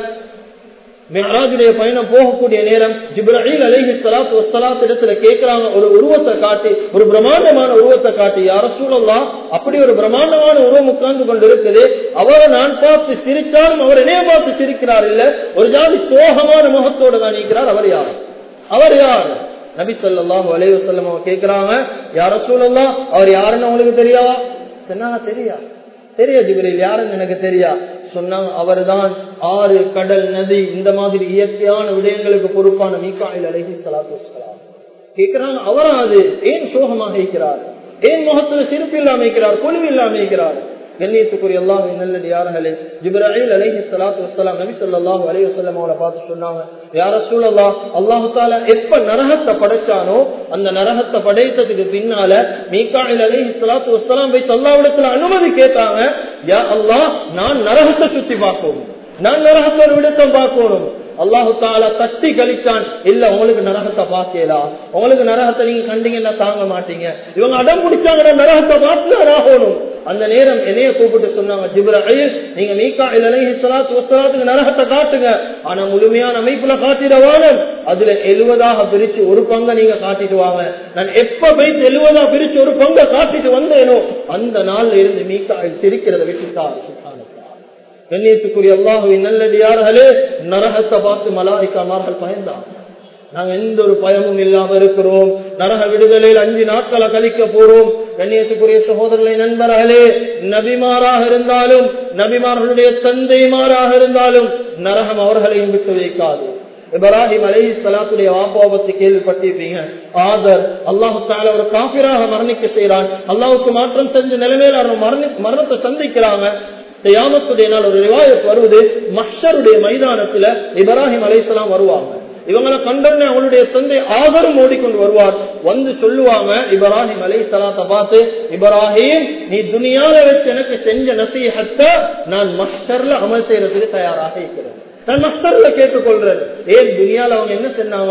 A: மேராஜுடைய பயணம் போகக்கூடிய நேரம் ஜிப்ரஹீல் அலைஹி சலாத்து வசலாத்து இடத்துல கேட்கிறாங்க ஒரு உருவத்தை காட்டி ஒரு பிரம்மாண்டமான உருவத்தை காட்டி யார சூழலாம் அப்படி ஒரு பிரம்மாண்டமான உருவம் உட்கார்ந்து கொண்டு இருக்குது அவரை நான் பார்த்து சிரித்தாலும் அவர் என்னைய பார்த்து சிரிக்கிறார் இல்ல ஒரு ஜாதி சோகமான முகத்தோடு தான் இருக்கிறார் அவர் யார் அவர் யார் நபி சொல்லாஹு அலைஹி வசல்லம் அவங்க கேட்கிறாங்க யார சூழலாம் அவர் யாருன்னு உங்களுக்கு தெரியாவா சொன்னாங்க தெரியா தெரியா ஜிபிரில் யாருன்னு எனக்கு தெரியா சொன்னாங்க அவர்தான் ஆறு கடல் நதி இந்த மாதிரி இயற்கையான விடயங்களுக்கு பொறுப்பான மீக்காயில் அழகி சலாத்து வசலாம் கேட்கிறாங்க அவரா அது ஏன் சோகமாக இருக்கிறார் ஏன் முகத்துல சிரிப்பு இல்லாம இருக்கிறார் கொழுவு இல்லாம இருக்கிறார் கண்ணியத்துக்குரிய எல்லாம் நல்லது யார்களே ஜிப்ராஹில் அலைஹி ஸலாத்து வஸ்ஸலாம் நபி ஸல்லல்லாஹு அலைஹி வஸல்லம் அவரை பார்த்து சொன்னாங்க யா ரசூலல்லாஹ் அல்லாஹ் தஆலா எப்ப நரகத்தை படைச்சானோ அந்த நரகத்தை படைத்ததுக்கு பின்னால மீகாயில் அலைஹி ஸலாத்து வஸ்ஸலாம் போய் அல்லாஹ்விடத்துல அனுமதி கேட்டாங்க யா அல்லாஹ் நான் நரகத்தை சுத்தி பார்க்கணும் நான் நரகத்தை ஒரு விடத்தை பார்க்கணும் அல்லாஹு தாலா தட்டி கழிச்சான் இல்ல உங்களுக்கு நரகத்தை பாக்கலாம் உங்களுக்கு நரகத்தை நீங்க கண்டீங்கன்னா தாங்க மாட்டீங்க இவங்க அடம் பிடிச்சாங்கன்னா நரகத்தை பார்த்துனாராகணும் அந்த நேரம் என்னைய கூப்பிட்டு சொன்னாங்க ஜிப்ரஹீல் நீங்க மீகா இலலைஹி ஸலாத்து வஸ்ஸலாத்துக்கு நரகத்தை காட்டுங்க ஆனா முழுமையான அமைப்புல காட்டிட வாழும் அதுல எழுவதாக பிரிச்சு ஒரு பங்கை நீங்க காட்டிட்டு வாங்க நான் எப்ப போய் எழுவதா பிரிச்சு ஒரு பங்கை காட்டிட்டு வந்தேனோ அந்த நாள்ல இருந்து மீகா சிரிக்கிறத விட்டுட்டார் கண்ணியத்துக்குரிய அல்லாஹுவின் நல்லடியார்களே நரகத்தை பார்த்து மலாய்க்காமார்கள் பயந்தான் நாங்க எந்த ஒரு பயமும் இல்லாம இருக்கிறோம் நரக விடுதலையில் அஞ்சு நாட்களை கழிக்க போறோம் கண்ணியத்துக்குரிய சகோதரர்களை நண்பர்களே நபிமாராக இருந்தாலும் நபிமார்களுடைய தந்தைமாராக இருந்தாலும் நரகம் அவர்களையும் விட்டு வைக்காது இப்ராஹிம் அலை சலாத்துடைய வாப்பாவத்தை கேள்விப்பட்டிருப்பீங்க ஆதர் அல்லாஹு தால ஒரு காபிராக மரணிக்க செய்யறான் அல்லாவுக்கு மாற்றம் செஞ்ச நிலைமையில அவர் மரணி மரணத்தை சந்திக்கிறாங்க தியாமத்துடைய நாள் ஒரு ரிவாயத் வருவது மஷருடைய மைதானத்துல இப்ராஹிம் அலைசலாம் வருவாங்க இவங்களை கண்டோடனே அவங்களுடைய தந்தை ஆதரும் ஓடிக்கொண்டு வருவார் வந்து சொல்லுவாங்க இப்ராஹிம் அலை சலாத்தை பார்த்து இப்ராஹிம் நீ துணியால வச்சு எனக்கு செஞ்ச நசீகத்தை நான் மஷர்ல அமல் செய்யறதுக்கு தயாராக இருக்கிறேன் நான் மஸ்தர்ல கேட்டுக்கொள்றேன் ஏன் துனியால அவங்க என்ன சொன்னாங்க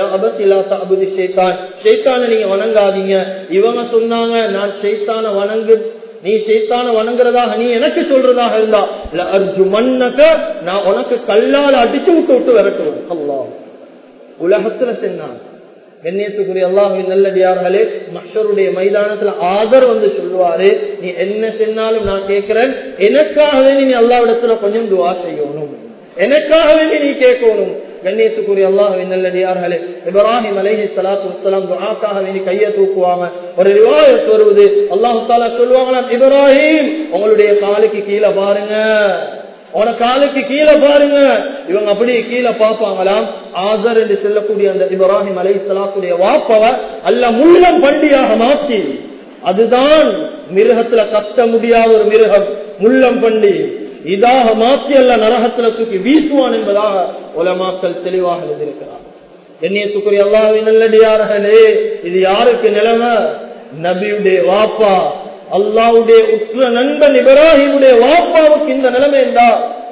A: அபதி ஷேத்தான் ஷேத்தான நீங்க வணங்காதீங்க இவங்க சொன்னாங்க நான் ஷேத்தான வணங்கு நீ சைத்தான வணங்குறதாக நீ எனக்கு சொல்றதாக இருந்தா அர்ஜு மண்ணக்க நான் உனக்கு கல்லால் அடிச்சு விட்டு விட்டு விரட்டுவேன் அல்லா உலகத்துல சென்னான் கண்ணியத்துக்குரிய அல்லாஹின் நல்லடியார்களே மஷருடைய மைதானத்துல ஆதர் வந்து சொல்லுவாரு நீ என்ன சென்னாலும் நான் கேட்கிறேன் எனக்காகவே நீ அல்லாவிடத்துல கொஞ்சம் துவா செய்யணும் எனக்காகவே நீ கேட்கணும் கண்ணியத்துக்குரிய அல்லாஹின் நல்லடியார்களே இப்ராஹிம் அலைஹி சலாத்து வசலாம் துஆக்காக வேண்டி கையை தூக்குவாங்க ஒரு ரிவாயத் வருவது அல்லாஹு தாலா சொல்லுவாங்களா இப்ராஹிம் உங்களுடைய காலுக்கு கீழே பாருங்க உன காலுக்கு கீழே பாருங்க இவங்க அப்படி கீழே பார்ப்பாங்களாம் ஆசர் என்று சொல்லக்கூடிய அந்த இப்ராஹிம் அலை சலாத்துடைய வாப்பவ அல்ல முள்ளம் பண்டியாக மாற்றி அதுதான் மிருகத்துல கத்த முடியாத ஒரு மிருகம் முள்ளம் பண்டி இதாக மாற்றி அல்ல நரகத்துல தூக்கி வீசுவான் என்பதாக உலமாக்கள் தெளிவாக எழுதியிருக்கிறார் எண்ணியத்துக்குரிய அல்லாவின் நல்லடியார்களே இது யாருக்கு நிலைமை நபியுடைய வாப்பா அல்லாவுடைய உற்ற நண்பன் இப்ராஹிமுடைய வாப்பாவுக்கு இந்த நிலைமை இருந்தா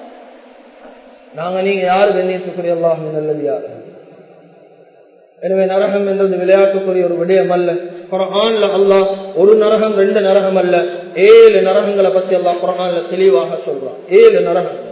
A: நாங்க நீங்க யாரு கண்ணியத்துக்குரிய அல்லாஹின் நல்லடியார்கள் எனவே நரகம் என்றது விளையாட்டுக்குரிய ஒரு விடயம் அல்ல குரான்ல அல்லாஹ் ஒரு நரகம் ரெண்டு நரகம் அல்ல ஏழு நரகங்களை பத்தி அல்லாஹ் குரான்ல தெளிவாக சொல்றான் ஏழு நரகங்கள்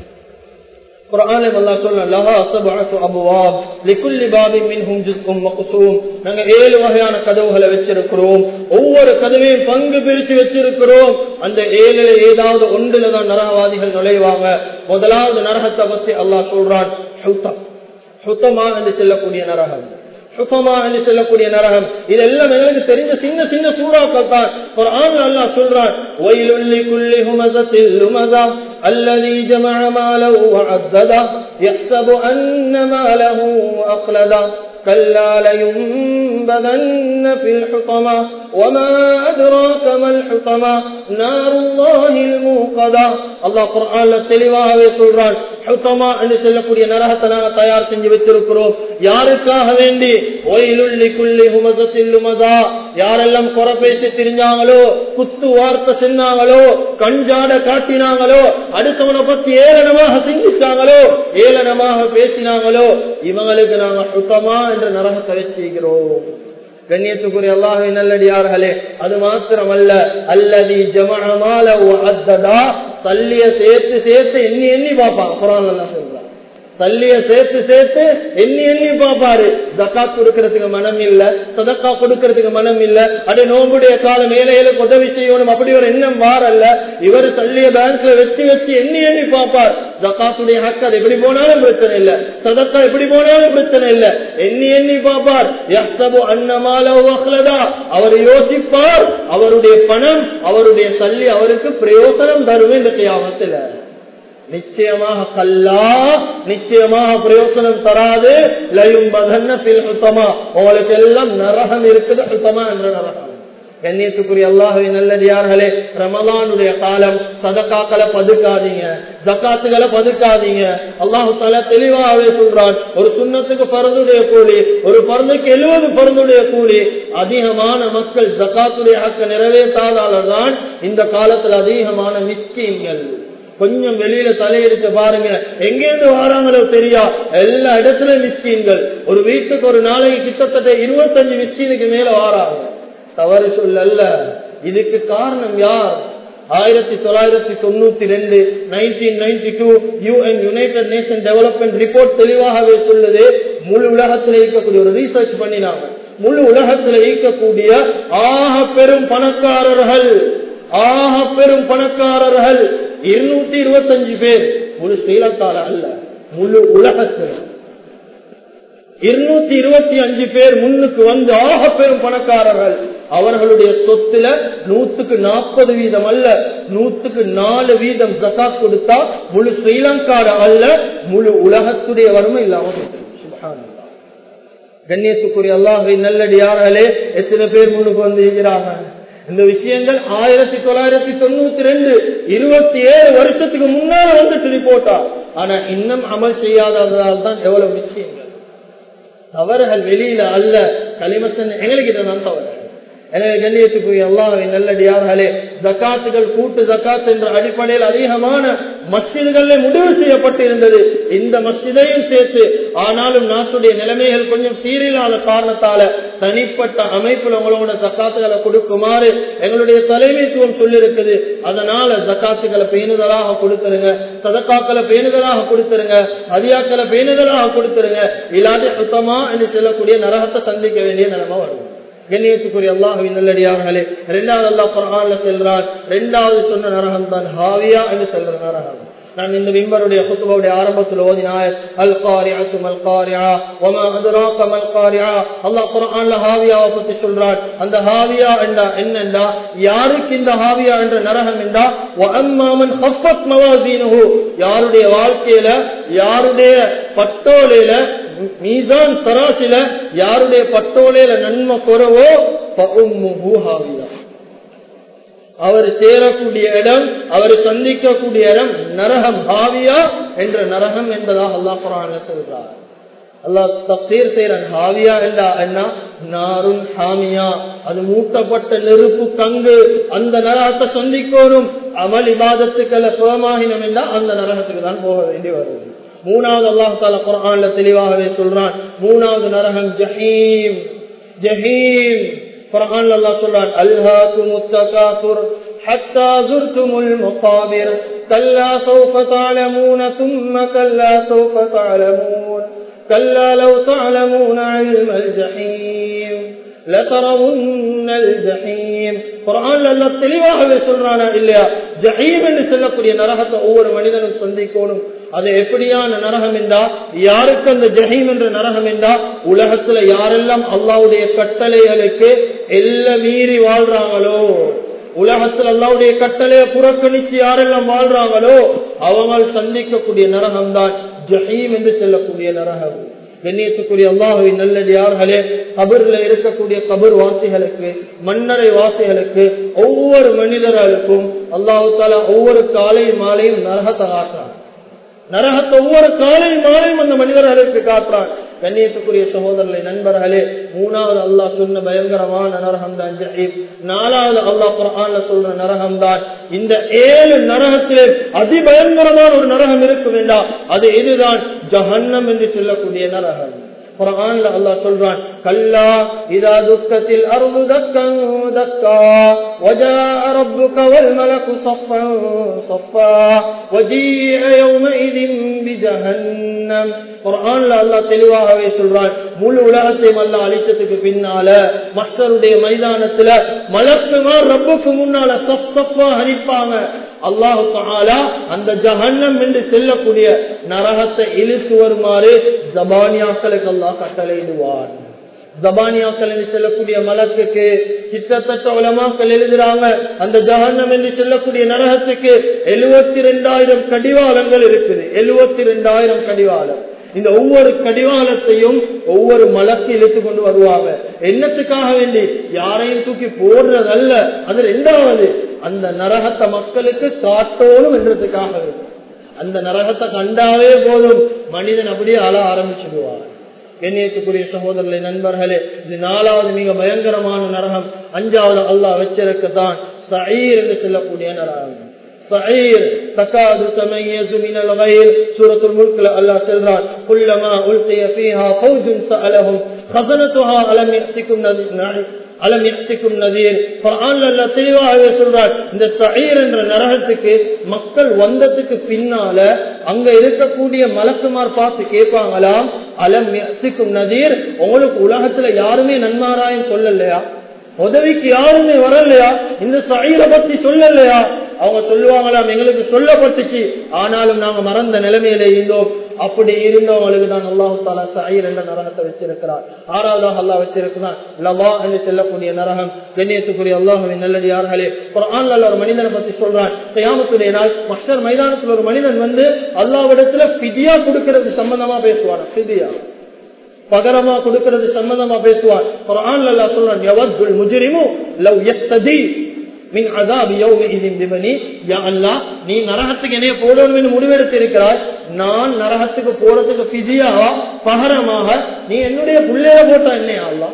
A: குரான் அல்லா சொல்ல லஹா சபஅத்து அபுவாப் லிகுல்லி பாபின் மின்ஹும் ஜுஸ்உம் மக்சூம் நாங்க ஏழு வகையான கதவுகளை வச்சிருக்கிறோம் ஒவ்வொரு கதவையும் பங்கு பிரிச்சு வச்சிருக்கிறோம் அந்த ஏழுல ஏதாவது ஒன்றுல தான் நரகவாதிகள் நுழைவாங்க முதலாவது நரகத்தை பத்தி அல்லாஹ் சொல்றான் ஹுத்தம் சுத்தமா என்று செல்லக்கூடிய நரகம் சுத்தமா என்று சொல்லக்கூடிய நரகம் இதெல்லாம் எங்களுக்கு தெரிஞ்ச சின்ன சின்ன சூறாக்கள் தான் ஒரு ஆண் அல்லா சொல்றான் ஒயிலுள்ளி குள்ளி ஹுமசத்தில் லுமதா الذي جمع ماله وعدده يحسب أن ماله أخلده كلا لينبذن في الحطمة وما أدراك ما الحطمة نار الله الموقدة الله قرآن தெளிவாகவே சொல்றான் ஹுத்தமா என்று சொல்லக்கூடிய நரகத்தை நாங்கள் தயார் செஞ்சு வச்சிருக்கிறோம் யாருக்காக வேண்டி ஒயிலுள்ளி குள்ளி ஹுமசத்தில் உமதா யாரெல்லாம் குறை பேசி திரிஞ்சாங்களோ குத்து வார்த்தை சொன்னாங்களோ கஞ்சாட காட்டினாங்களோ அடுத்தவனை பத்தி ஏளனமாக சிந்திச்சாங்களோ ஏளனமாக பேசினாங்களோ இவங்களுக்கு நாங்க சுத்தமா என்ற நரகத்தை வச்சுக்கிறோம் கண்ணியத்துக்குரிய அல்லாஹை நல்லடியார்களே அது மாத்திரமல்ல அல்லதி ஜமமால அத்ததா சல்லிய சேர்த்து சேர்த்து எண்ணி எண்ணி பார்ப்பான் குரான் சொல்றான் தள்ளிய சேர்த்து சேர்த்து எண்ணி எண்ணி பாப்பாரு ஜக்காத் கொடுக்கறதுக்கு மனம் இல்ல சதக்கா கொடுக்கறதுக்கு மனம் இல்ல அது நோம்புடைய காலம் ஏழைகளுக்கு உதவி செய்யணும் அப்படி ஒரு எண்ணம் வாரல்ல இவர் தள்ளிய பேங்க்ல வச்சு வச்சு எண்ணி எண்ணி பாப்பார் ஜக்காத்துடைய ஹக்கு அது எப்படி போனாலும் பிரச்சனை இல்ல சதக்கா எப்படி போனாலும் பிரச்சனை இல்ல எண்ணி எண்ணி பாப்பார் யஹ்சபு அன்னமாலோ வஹ்லதா அவர் யோசிப்பார் அவருடைய பணம் அவருடைய சல்லி அவருக்கு பிரயோசனம் தரும் இந்த கியாமத்துல நிச்சயமாக கல்லா நிச்சயமாக பிரயோசனம் தராது லயும் பகன்ன பில் சுத்தமா உங்களுக்கு எல்லாம் நரகம் இருக்குது சுத்தமா என்ற நரகம் கண்ணியத்துக்குரிய அல்லாஹுவை நல்லடியார்களே ரமலானுடைய காலம் சதக்காக்களை பதுக்காதீங்க ஜக்காத்துகளை பதுக்காதீங்க அல்லாஹு தலா தெளிவாகவே சொல்றான் ஒரு சுண்ணத்துக்கு பருந்துடைய கூலி ஒரு பருந்துக்கு எழுபது பருந்துடைய கூலி அதிகமான மக்கள் ஜக்காத்துடைய ஹக்க நிறைவேற்றாதால்தான் இந்த காலத்தில் அதிகமான மிஸ்கீன்கள் கொஞ்சம் வெளியில தலையெடுத்து பாருங்க எங்கேருந்து வராங்களோ தெரியா எல்லா இடத்துலயும் மிஸ்கீன்கள் ஒரு வீட்டுக்கு ஒரு நாளைக்கு கிட்டத்தட்ட இருபத்தஞ்சு மிஸ்கீனுக்கு மேல வாராங்க தவறு சொல்லல்ல இதுக்கு காரணம் யார் ஆயிரத்தி தொள்ளாயிரத்தி தொண்ணூத்தி ரெண்டு nineteen ninety two UN United Nation development report தெளிவாகவே சொல்லுது முழு உலகத்தில் இருக்கக்கூடிய ஒரு ரீசர்ச் பண்ணினாங்க முழு உலகத்தில் இருக்கக்கூடிய ஆக பெரும் பணக்காரர்கள் ஆக பெரும் பணக்காரர்கள் இருநூத்தி இருபத்தஞ்சு பேர் முழு ஸ்ரீலங்கால அல்ல முழு உலகத்தில் இருநூத்தி இருபத்தி அஞ்சு பேர் முன்னுக்கு வந்து ஆக பெரும் பணக்காரர்கள் அவர்களுடைய சொத்துல நூத்துக்கு நாற்பது வீதம் அல்ல நூத்துக்கு நாலு வீதம் ஜக்காத் கொடுத்தா முழு ஸ்ரீலங்காட அல்ல முழு உலகத்துடைய வறுமை இல்லாம கண்ணியத்துக்குரிய அல்லாஹை நல்லடியார்களே எத்தனை பேர் முன்னுக்கு வந்து இருக்கிறாங்க இந்த விஷயங்கள் ஆயிரத்தி தொள்ளாயிரத்தி தொண்ணூத்தி ரெண்டு இருபத்தி ஏழு வருஷத்துக்கு முன்னால வந்துட்டு ரிப்போர்ட்டா ஆனா இன்னும் அமல் செய்யாததால் தான் எவ்வளவு விஷயங்கள் தவறுகள் வெளியில அல்ல களிமத்தன் எங்களுக்கு தான் தவறு எனவே கண்ணியத்துக்குரிய அல்லாஹை நல்லடியார்களே ஜக்காத்துகள் கூட்டு ஜக்காத் என்ற அடிப்படையில் அதிகமான மஸ்ஜிதுகளிலே முடிவு செய்யப்பட்டு இருந்தது இந்த மஸ்ஜிதையும் சேர்த்து ஆனாலும் நாட்டுடைய நிலைமைகள் கொஞ்சம் சீரில்லாத காரணத்தால தனிப்பட்ட அமைப்புல உங்களோட ஜக்காத்துகளை கொடுக்குமாறு எங்களுடைய தலைமைத்துவம் சொல்லிருக்குது அதனால ஜக்காத்துகளை பேணுதலாக கொடுத்துருங்க சதக்காக்களை பேணுதலாக கொடுத்துருங்க அதியாக்களை பேணுதலாக கொடுத்துருங்க இல்லாட்டி சுத்தமா என்று சொல்லக்கூடிய நரகத்தை சந்திக்க வேண்டிய நிலைமை வரும் கண்ணியத்துக்குரிய அல்லாஹுவின் நல்லடியார்களே இரண்டாவது அல்லாஹ் குரான்ல செல்றான் இரண்டாவது சொன்ன நரகம் தான் ஹாவியா என்று சொல்ற நரகம் நான் இந்த விம்பருடைய குத்துபாவுடைய ஆரம்பத்தில் ஓதினாய் அல் காரியாத்து மல் காரியா ஒமா அதுராக்க மல் காரியா அல்லாஹ் குரான்ல ஹாவியாவை பத்தி சொல்றான் அந்த ஹாவியா என்றா என்னண்டா யாருக்கு இந்த ஹாவியா என்ற நரகம் என்றா அம்மாமன் ஹஃபத் மவாசீனு யாருடைய வாழ்க்கையில யாருடைய பட்டோலையில மீதான் தராசில யாருடைய பட்டோலையில நன்மை குறவோ ஹாவியா அவர் சேரக்கூடிய இடம் அவர் சந்திக்கக்கூடிய இடம் நரகம் ஹாவியா என்ற நரகம் என்பதாக அல்லாஹ் குரான் சொல்றார் அல்லாஹ் தப்தீர் செய்யறன் ஹாவியா என்றா என்ன நாரும் ஹாமியா அது மூட்டப்பட்ட நெருப்பு கங்கு அந்த நரகத்தை சந்திக்கோரும் அமல் இபாதத்துக்களை புறமாகினம் என்றா அந்த நரகத்துக்கு தான் போக வேண்டி வருது மூணாவது அல்லாஹ் தால குரான்ல தெளிவாகவே சொல்றான் மூணாவது நரகம் ஜஹீம் ஜஹீம் குரான் அல்லாஹ் சொல்றான் அல்ஹாக்கும் முத்தகாசுர் حتى زرتم المقابر كلا سوف تعلمون ثم كلا سوف تعلمون كلا لو تعلمون علم الجحيم لترون الجحيم குரான் தெளிவாகவே சொல்றானா இல்லையா ஜஹீம் என்று சொல்லக்கூடிய நரகத்தை ஒவ்வொரு மனிதனும் சந்திக்கணும் அது எப்படியான நரகம் என்றா யாருக்கு அந்த ஜஹீம் என்ற நரகம் என்றா உலகத்துல யாரெல்லாம் அல்லாவுடைய கட்டளைகளுக்கு எல்லாம் மீறி வாழ்றாங்களோ உலகத்தில் அல்லாவுடைய கட்டளையை புறக்கணிச்சு யாரெல்லாம் வாழ்றாங்களோ அவங்க சந்திக்கக்கூடிய நரகம் தான் ஜஹீம் என்று சொல்லக்கூடிய நரகம் கண்ணியத்துக்குரிய அல்லாஹுவின் நல்லது யார்களே கபர்ல இருக்கக்கூடிய கபர் வாசிகளுக்கு மன்னரை வாசிகளுக்கு ஒவ்வொரு மனிதர்களுக்கும் அல்லாஹு தாலா ஒவ்வொரு காலை மாலையும் நரகத்தை காட்டுறான் நரகத்தை ஒவ்வொரு காலை மாலையும் அந்த மனிதர்களுக்கு காட்டுறான் கண்ணியத்துக்குரிய சகோதரர்களை நண்பர்களே மூணாவது அல்லாஹ் சொன்ன பயங்கரமான நரகம் தான் ஜஹீம் நாலாவது அல்லாஹ் குரான்ல சொல்ற நரகம் தான் இந்த ஏழு நரகத்திலே அதிபயங்கரமான ஒரு நரகம் இருக்க வேண்டாம் அது இதுதான் ஜஹன்னம் என்று சொல்லக்கூடிய நரகம் குரான்ல அல்லாஹ் சொல்றான் கல்லா இதா துக்கத்தில் அருள் தக்கம் தக்கா وجاء ربك والملك صفا صفا وجيء يومئذ بجهنم குரான்ல அல்லாஹ் தெளிவாகவே சொல்றான் முழு உலகத்தையும் அல்ல அழிச்சதுக்கு பின்னால மஸ்டருடைய மைதானத்துல மலக்குமார் ரப்புக்கு முன்னால சப் சப்பா அழிப்பாங்க அல்லாஹு தாலா அந்த ஜஹன்னம் என்று செல்லக்கூடிய நரகத்தை இழுத்து வருமாறு ஜபானியாக்களுக்கு அல்லாஹ் கட்டளையிடுவான் ஜபானியாக்கள் என்று சொல்லக்கூடிய மலக்குக்கு கிட்டத்தட்ட உலமாக்கள் எழுதுறாங்க அந்த ஜஹன்னம் என்று சொல்லக்கூடிய நரகத்துக்கு எழுபத்தி ரெண்டாயிரம் கடிவாளங்கள் இருக்குது எழுபத்தி ரெண்டாயிரம் கடிவாளம் இந்த ஒவ்வொரு கடிவாளத்தையும் ஒவ்வொரு மலக்கு இழுத்து கொண்டு வருவாங்க என்னத்துக்காக வேண்டி யாரையும் தூக்கி போடுறதல்ல அது ரெண்டாவது அந்த நரகத்தை மக்களுக்கு காட்டோணும் என்றதுக்காக அந்த நரகத்தை கண்டாவே போதும் மனிதன் அப்படியே அழ ஆரம்பிச்சுடுவார் கண்ணியத்துக்குரிய சகோதரர்களே நண்பர்களே இது நாலாவது மிக பயங்கரமான நரகம் அஞ்சாவது அல்லாஹ் வச்சிருக்கத்தான் சயீர் என்று சொல்லக்கூடிய நரகம் சயீர் தக்காது தமையசு மினல் غير சூரத்து முல்க்ல அல்லாஹ் சொல்றான் குல்லமா உல்கிய ஃபீஹா ஃபௌஜுன் சஅலஹும் خزنتها அலம் يأتكم نذير அலம் எத்திக்கும் நதீர் குரான்ல தெளிவாகவே சொல்றார் இந்த சயீர் என்ற நரகத்துக்கு மக்கள் வந்ததுக்கு பின்னால அங்க இருக்கக்கூடிய மலக்குமார் பார்த்து கேட்பாங்களாம் அலம் எத்திக்கும் நதீர் உங்களுக்கு உலகத்துல யாருமே நன்மாராயம் சொல்லலையா உதவிக்கு யாருமே வரலையா இந்த சயீரை பத்தி சொல்லலையா அவங்க சொல்லுவாங்களாம் எங்களுக்கு சொல்லப்பட்டுச்சு ஆனாலும் நாங்க மறந்த நிலைமையில இருந்தோம் அப்படி இருந்தவங்களுக்கு தான் அல்லாஹு தாலா சயீர் என்ற நரகத்தை வச்சிருக்கிறார் ஆறாவதாக அல்லாஹ் வச்சிருக்கிறான் லவா என்று சொல்லக்கூடிய நரகம் கண்ணியத்துக்குரிய அல்லாஹுவின் நல்லது யார்களே குரான்ல ஒரு மனிதனை பத்தி சொல்றான் கயாமத்துடைய நாள் மஸ்டர் மைதானத்தில் ஒரு மனிதன் வந்து அல்லாவிடத்துல பிதியா கொடுக்கிறது சம்பந்தமா பேசுவான் பிதியா பகரமா கொடுக்கிறது சம்பந்தமா பேசுவார் குரான்ல அல்லாஹ் சொல்றான் யவத்துல் முஜ்ரிமு லவ் யக்ததி மின் அதாபி யௌமிஇதின் பிபனி யா அல்லாஹ் நீ நரகத்துக்கு என்னைய போடணும்னு முடிவெடுத்து இருக்கிறாய் நான் நரகத்துக்கு போறதுக்கு பிதியாக பகரமாக நீ என்னுடைய பிள்ளைய போட்டா என்னையா அல்லாஹ்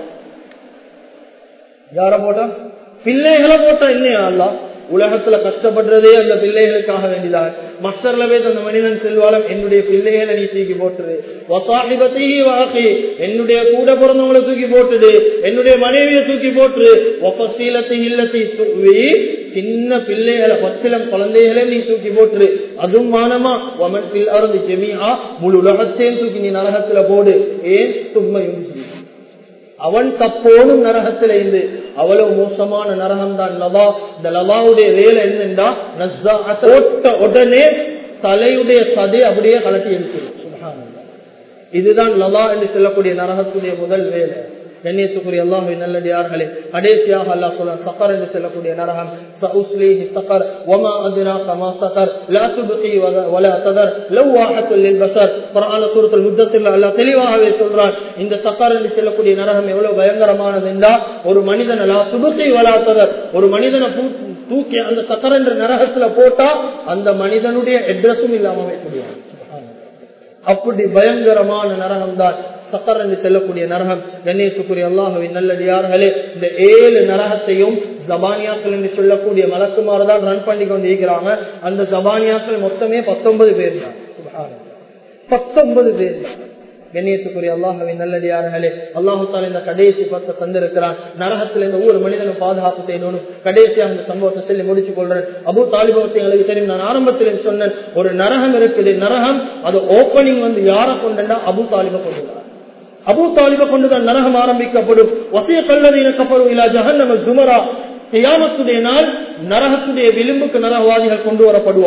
A: யார போட்டா பிள்ளைகளை போட்டா என்னையா அல்லாஹ் உலகத்துல கஷ்டப்படுறதே அந்த பிள்ளைகளுக்காக வேண்டிதான் மஸ்டர்ல போய் அந்த மனிதன் செல்வாலும் என்னுடைய பிள்ளைகளை நீ தூக்கி போட்டுரு வசாஹிபத்தையே வாக்கி என்னுடைய கூட பிறந்தவங்களை தூக்கி போட்டுடு என்னுடைய மனைவியை தூக்கி போட்டுரு ஒப்பசீலத்தை இல்லத்தை தூவி சின்ன பிள்ளைகளை பச்சிலம் குழந்தைகளை நீ தூக்கி போட்டுரு அதுவும் மானமா ஒமன் பில் அருந்து ஜெமியா முழு உலகத்தையும் தூக்கி நீ நரகத்துல போடு ஏன் தும்மையும் அவன் தப்போனும் நரகத்தில் இருந்து அவ்வளவு மோசமான நரகம் தான் லவா இந்த லவாவுடைய வேலை என்னென்றா போட்ட உடனே தலையுடைய சதை அப்படியே கலட்டி இருக்குது இதுதான் லவா என்று சொல்லக்கூடிய நரகத்துடைய முதல் வேலை கண்ணியத்துக்குரிய அல்லாஹு நல்லடியார்களே கடைசியாக அல்லாஹ் சொல்ல சக்கர் என்று சொல்லக்கூடிய நரகம் சஉஸ்லீஹி சக்கர் வமா அத்ராக மா சக்கர் லா துப்கி வலா ததர் லவ்வாஹத்துல் லில்பஸர் குர்ஆன் சூரத்துல் முத்தஸில் அல்லாஹ் தெளிவாகவே சொல்றான் இந்த சக்கர் என்று சொல்லக்கூடிய நரகம் எவ்வளவு பயங்கரமானது என்றால் ஒரு மனிதனை லா துப்கி வலா ததர் ஒரு மனிதனை தூக்கி அந்த சக்கர் என்ற நரகத்துல போட்டா அந்த மனிதனுடைய அட்ரஸும் இல்லாம வைக்க அப்படி பயங்கரமான நரகம் தான் சக்கர் என்று செல்லக்கூடிய நரகம் கணேசுக்குரிய அல்லாஹுவின் நல்லடியார்களே இந்த ஏழு நரகத்தையும் ஜபானியாக்கள் என்று சொல்லக்கூடிய மலக்குமாறு தான் ரன் பண்ணி கொண்டு இருக்கிறாங்க அந்த ஜபானியாக்கள் மொத்தமே பத்தொன்பது பேர் தான் பத்தொன்பது பேர் தான் கண்ணியத்துக்குரிய அல்லாஹுவின் நல்லடியார்களே அல்லாஹு தால இந்த கடைசி பத்தை தந்திருக்கிறான் நரகத்தில் இந்த ஒவ்வொரு மனிதனும் பாதுகாப்பு செய்யணும் கடைசியாக இந்த சம்பவத்தை சொல்லி முடிச்சு கொள்றேன் அபு தாலிபத்தை எங்களுக்கு தெரியும் நான் ஆரம்பத்தில் சொன்னேன் ஒரு நரகம் இருக்குது நரகம் அது ஓப்பனிங் வந்து யாரை கொண்டா அபு தாலிப கொண்டுதான் அபு தாலிப கொண்டுதான் நரகம் ஆரம்பிக்கப்படும் வசிய கல்லதீன கப்பரும் இல்லா ஜஹன்னம ஜுமரா தியாமத்துடைய நாள் நரகத்துடைய விளிம்புக்கு நரகவாதிகள் கொண்டு வரப்படுவாங்க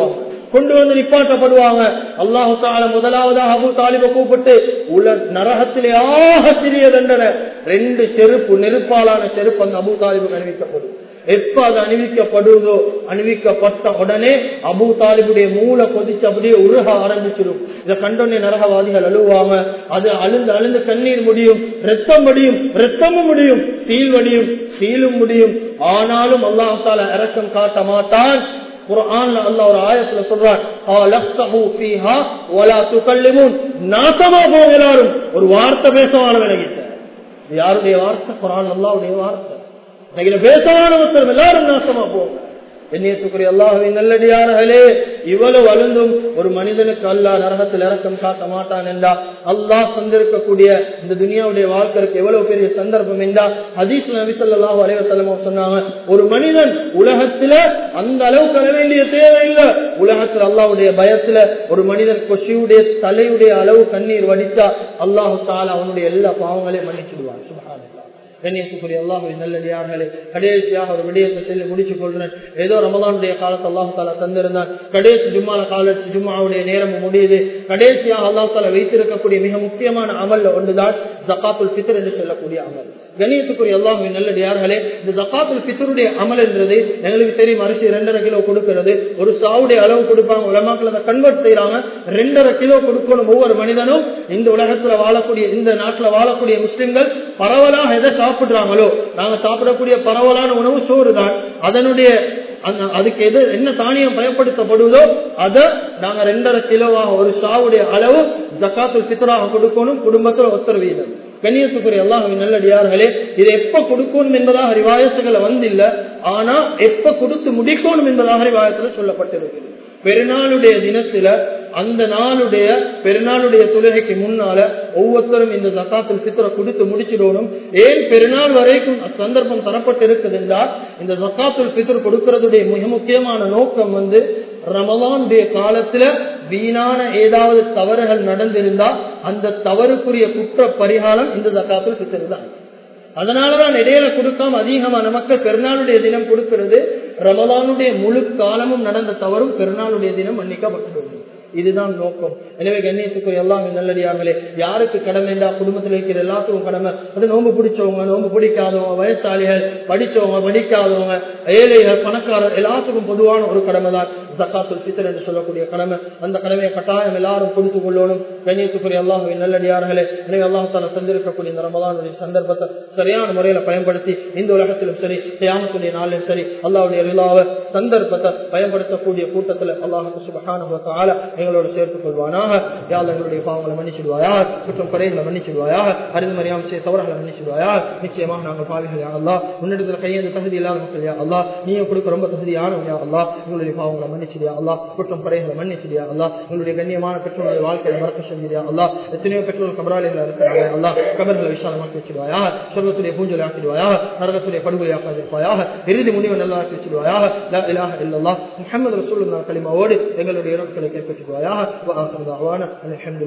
A: கொண்டு வந்து நிப்பாட்டப்படுவாங்க அல்லாஹு தால முதலாவதாக அபு தாலிப கூப்பிட்டு உல நரகத்திலே ஆக சிறிய தண்டனை ரெண்டு செருப்பு நெருப்பாலான செருப்பு அந்த அபு தாலிபுக்கு அணிவிக்கப்படும் எப்ப அது அணிவிக்கப்படுவதோ அணிவிக்கப்பட்ட உடனே அபு தாலிபுடைய மூளை கொதிச்சு அப்படியே உருக ஆரம்பிச்சிடும் இதை கண்டோன்னே நரகவாதிகள் அழுவாங்க அது அழுந்து அழுந்து கண்ணீர் முடியும் ரத்தம் முடியும் ரத்தமும் முடியும் சீல் வடியும் சீலும் முடியும் ஆனாலும் அல்லாஹால இறக்கம் காட்ட மாட்டான் குர்ஆன்ல அல்லாஹ் ஒரு ஆயத்துல சொல்றார் "ஆலஃப்தஹு ஃபீஹா வலா துகல்லிமூன்." நாசமா போங்க எல்லாரும் ஒரு வார்த்தை பேசவான விலகிட்ட இது யாருடைய வார்த்தை குர்ஆன் அல்லாஹ்வுடைய வார்த்தை இன்னைக்கு பேசவான ஒருத்தர் எல்லாரும் நாசமா போங்க எண்ணியத்துக்குரிய அல்லாஹுவின் நல்லடியார்களே இவ்வளவு அழுந்தும் ஒரு மனிதனுக்கு அல்லாஹ் நரகத்தில் இறக்கம் காட்ட மாட்டான் என்றா அல்லாஹ் சந்திருக்கக்கூடிய இந்த துனியாவுடைய வாழ்க்கைக்கு எவ்வளவு பெரிய சந்தர்ப்பம் என்றா ஹதீஸ் நபி ஸல்லல்லாஹு அலைஹி வஸல்லம் சொன்னாங்க ஒரு மனிதன் உலகத்துல அந்த அளவுக்கு வர வேண்டிய தேவையில்லை உலகத்துல அல்லாஹ்வுடைய பயத்துல ஒரு மனிதன் கொஷியுடைய தலையுடைய அளவு கண்ணீர் வடித்தா அல்லாஹு தாலா அவனுடைய எல்லா பாவங்களையும் மன்னிச்சிடுவான் சுபஹானல்லாஹ் கண்ணியத்துக்குரிய அல்லாஹுவின் நல்லடியார்களே கடைசியாக ஒரு விடயத்தை சொல்லி முடிச்சுக் கொள்கிறேன் ஏதோ ரமதானுடைய காலத்தை அல்லாஹு தாலா தந்திருந்தான் கடைசி ஜும்மால கால ஜும்மாவுடைய நேரம் முடியுது கடைசியாக அல்லாஹு தாலா வைத்திருக்கக்கூடிய மிக முக்கியமான அமல்ல ஒன்றுதான் ஜக்காத்துல் ஃபித்ர் என்று சொல்லக்கூடிய அமல் கணியத்துக்குரிய அல்லாஹுவின் நல்லடியார்களே இந்த ஜக்காத்துல் ஃபித்ருடைய அமல் என்றது எங்களுக்கு தெரியும் அரிசி இரண்டரை கிலோ கொடுக்கிறது ஒரு சாவுடைய அளவு கொடுப்பாங்க உலமாக்கள் அதை கன்வெர்ட் செய்யறாங்க ரெண்டரை கிலோ கொடுக்கணும் ஒவ்வொரு மனிதனும் இந்த உலகத்துல வாழக்கூடிய இந்த நாட்டுல வாழக்கூடிய முஸ்லிம்கள் பரவலாக எதை சாப்பிடுறாங்களோ நாங்க சாப்பிடக்கூடிய பரவலான உணவு சோறு தான் அதனுடைய அந்த- அதுக்கு எது என்ன தானியம் பயன்படுத்தப்படுவதோ அதை நாங்க ரெண்டரை கிலோவாக ஒரு சாவுடைய அளவு ஜக்காத்துல் பித்ராக கொடுக்கணும் குடும்பத்துல ஒத்தர் வீதம் கண்ணியத்துக்குரிய அல்லாஹின் நல்லடியார்களே இதை எப்ப கொடுக்கணும் என்பதாக ரிவாயத்துகளை வந்தில்ல ஆனா எப்ப கொடுத்து முடிக்கணும் என்பதாக ரிவாயத்துல சொல்லப்பட்டிருக்கிறது பெருநாளுடைய தினத்துல அந்த நாளுடைய பெருநாளுடைய தொழுகைக்கு முன்னால ஒவ்வொருத்தரும் இந்த ஜக்காத்துல் பித்ர கொடுத்து முடிச்சிடணும் ஏன் பெருநாள் வரைக்கும் சந்தர்ப்பம் தரப்பட்டு இருக்குது என்றால் இந்த ஜக்காத்துல் பித்ர் கொடுக்கறதுடைய மிக முக்கியமான நோக்கம் வந்து ரமலானுடைய காலத்துல வீணான ஏதாவது தவறுகள் நடந்திருந்தா அந்த தவறுக்குரிய குற்ற பரிகாரம் இந்த ஜக்காத்துல் பித்ர் தான் அதனாலதான் இடையில கொடுக்காம அதிகமான மக்கள் பெருநாளுடைய தினம் கொடுக்கிறது ரமலானுடைய முழு காலமும் நடந்த தவறும் பெருநாளுடைய தினம் மன்னிக்கப்பட்டுள்ளது இதுதான் நோக்கம் எனவே கண்ணியத்துக்கு எல்லாம் நல்லடியார்களே யாருக்கு கடமை என்றா குடும்பத்தில் இருக்கிற எல்லாத்துக்கும் கடமை அது நோம்பு பிடிச்சவங்க நோம்பு பிடிக்காதவங்க வயசாளிகள் படிச்சவங்க படிக்காதவங்க ஏழைகள் பணக்காரர் எல்லாத்துக்கும் பொதுவான ஒரு கடமை தான் ஜக்காத்துல் பித்தர் என்று சொல்லக்கூடிய கடமை அந்த கடமையை கட்டாயம் எல்லாரும் கொடுத்து கொள்ளணும் கண்ணியத்துக்குரிய அல்லாஹுவின் நல்லடியார்களே எனவே அல்லாஹால தந்திருக்கக்கூடிய இந்த ரமதானுடைய சந்தர்ப்பத்தை சரியான முறையில பயன்படுத்தி இந்த உலகத்திலும் சரி தியானத்துடைய நாளிலும் சரி அல்லாவுடைய ரிலாவ சந்தர்ப்பத்தை பயன்படுத்தக்கூடிய கூட்டத்தில் அல்லாஹு சுபகான எங்களோட சேர்த்துக் கொள்வானாக யாழ் எங்களுடைய பாவங்களை மன்னிச்சிடுவாயா குற்றம் குறைகளை மன்னிச்சிடுவாயா அறிந்து மறியாமல் செய்ய தவறுகளை மன்னிச்சிடுவாயா நிச்சயமாக நாங்கள் பாவிகள் யா அல்லா உன்னிடத்தில் கையேந்த தகுதி இல்லாத மக்கள் யா அல்லா நீயும் கொடுக்க ரொம்ப தகுதியான யா அல்லா எங்களுடைய பாவங்களை மன்னிச்சிடியா அல்லா குற்றம் குறைகளை மன்னிச்சிடியா அல்லா எங்களுடைய கண்ணியமான பெற்றோருடைய வாழ்க்கையை மறக்க செஞ்சியா அல்லா எத்தனையோ பெற்றோர் கபராளிகள் இருக்கிறாங்க அல்லா கபர்களை விசாலமாக்கி வச்சிடுவாயா சொர்க்கத்துடைய பூஞ்சலை ஆக்கிடுவாயா நரகத்துடைய படுகொலை ஆக்காதிருப்பாயாக இறுதி முடிவை நல்லா ஆக்கி வச்சிடுவாயாக லா இலாஹ இல்லல்லாஹ் முஹம்மது ரசூலுல்லாஹ் கலிமாவோடு எங்களுடைய இறப்புகளை கைப்பற்றிடுவாயாக வஆஹிரு தஅவானா அல்ஹம்துலில்லாஹ்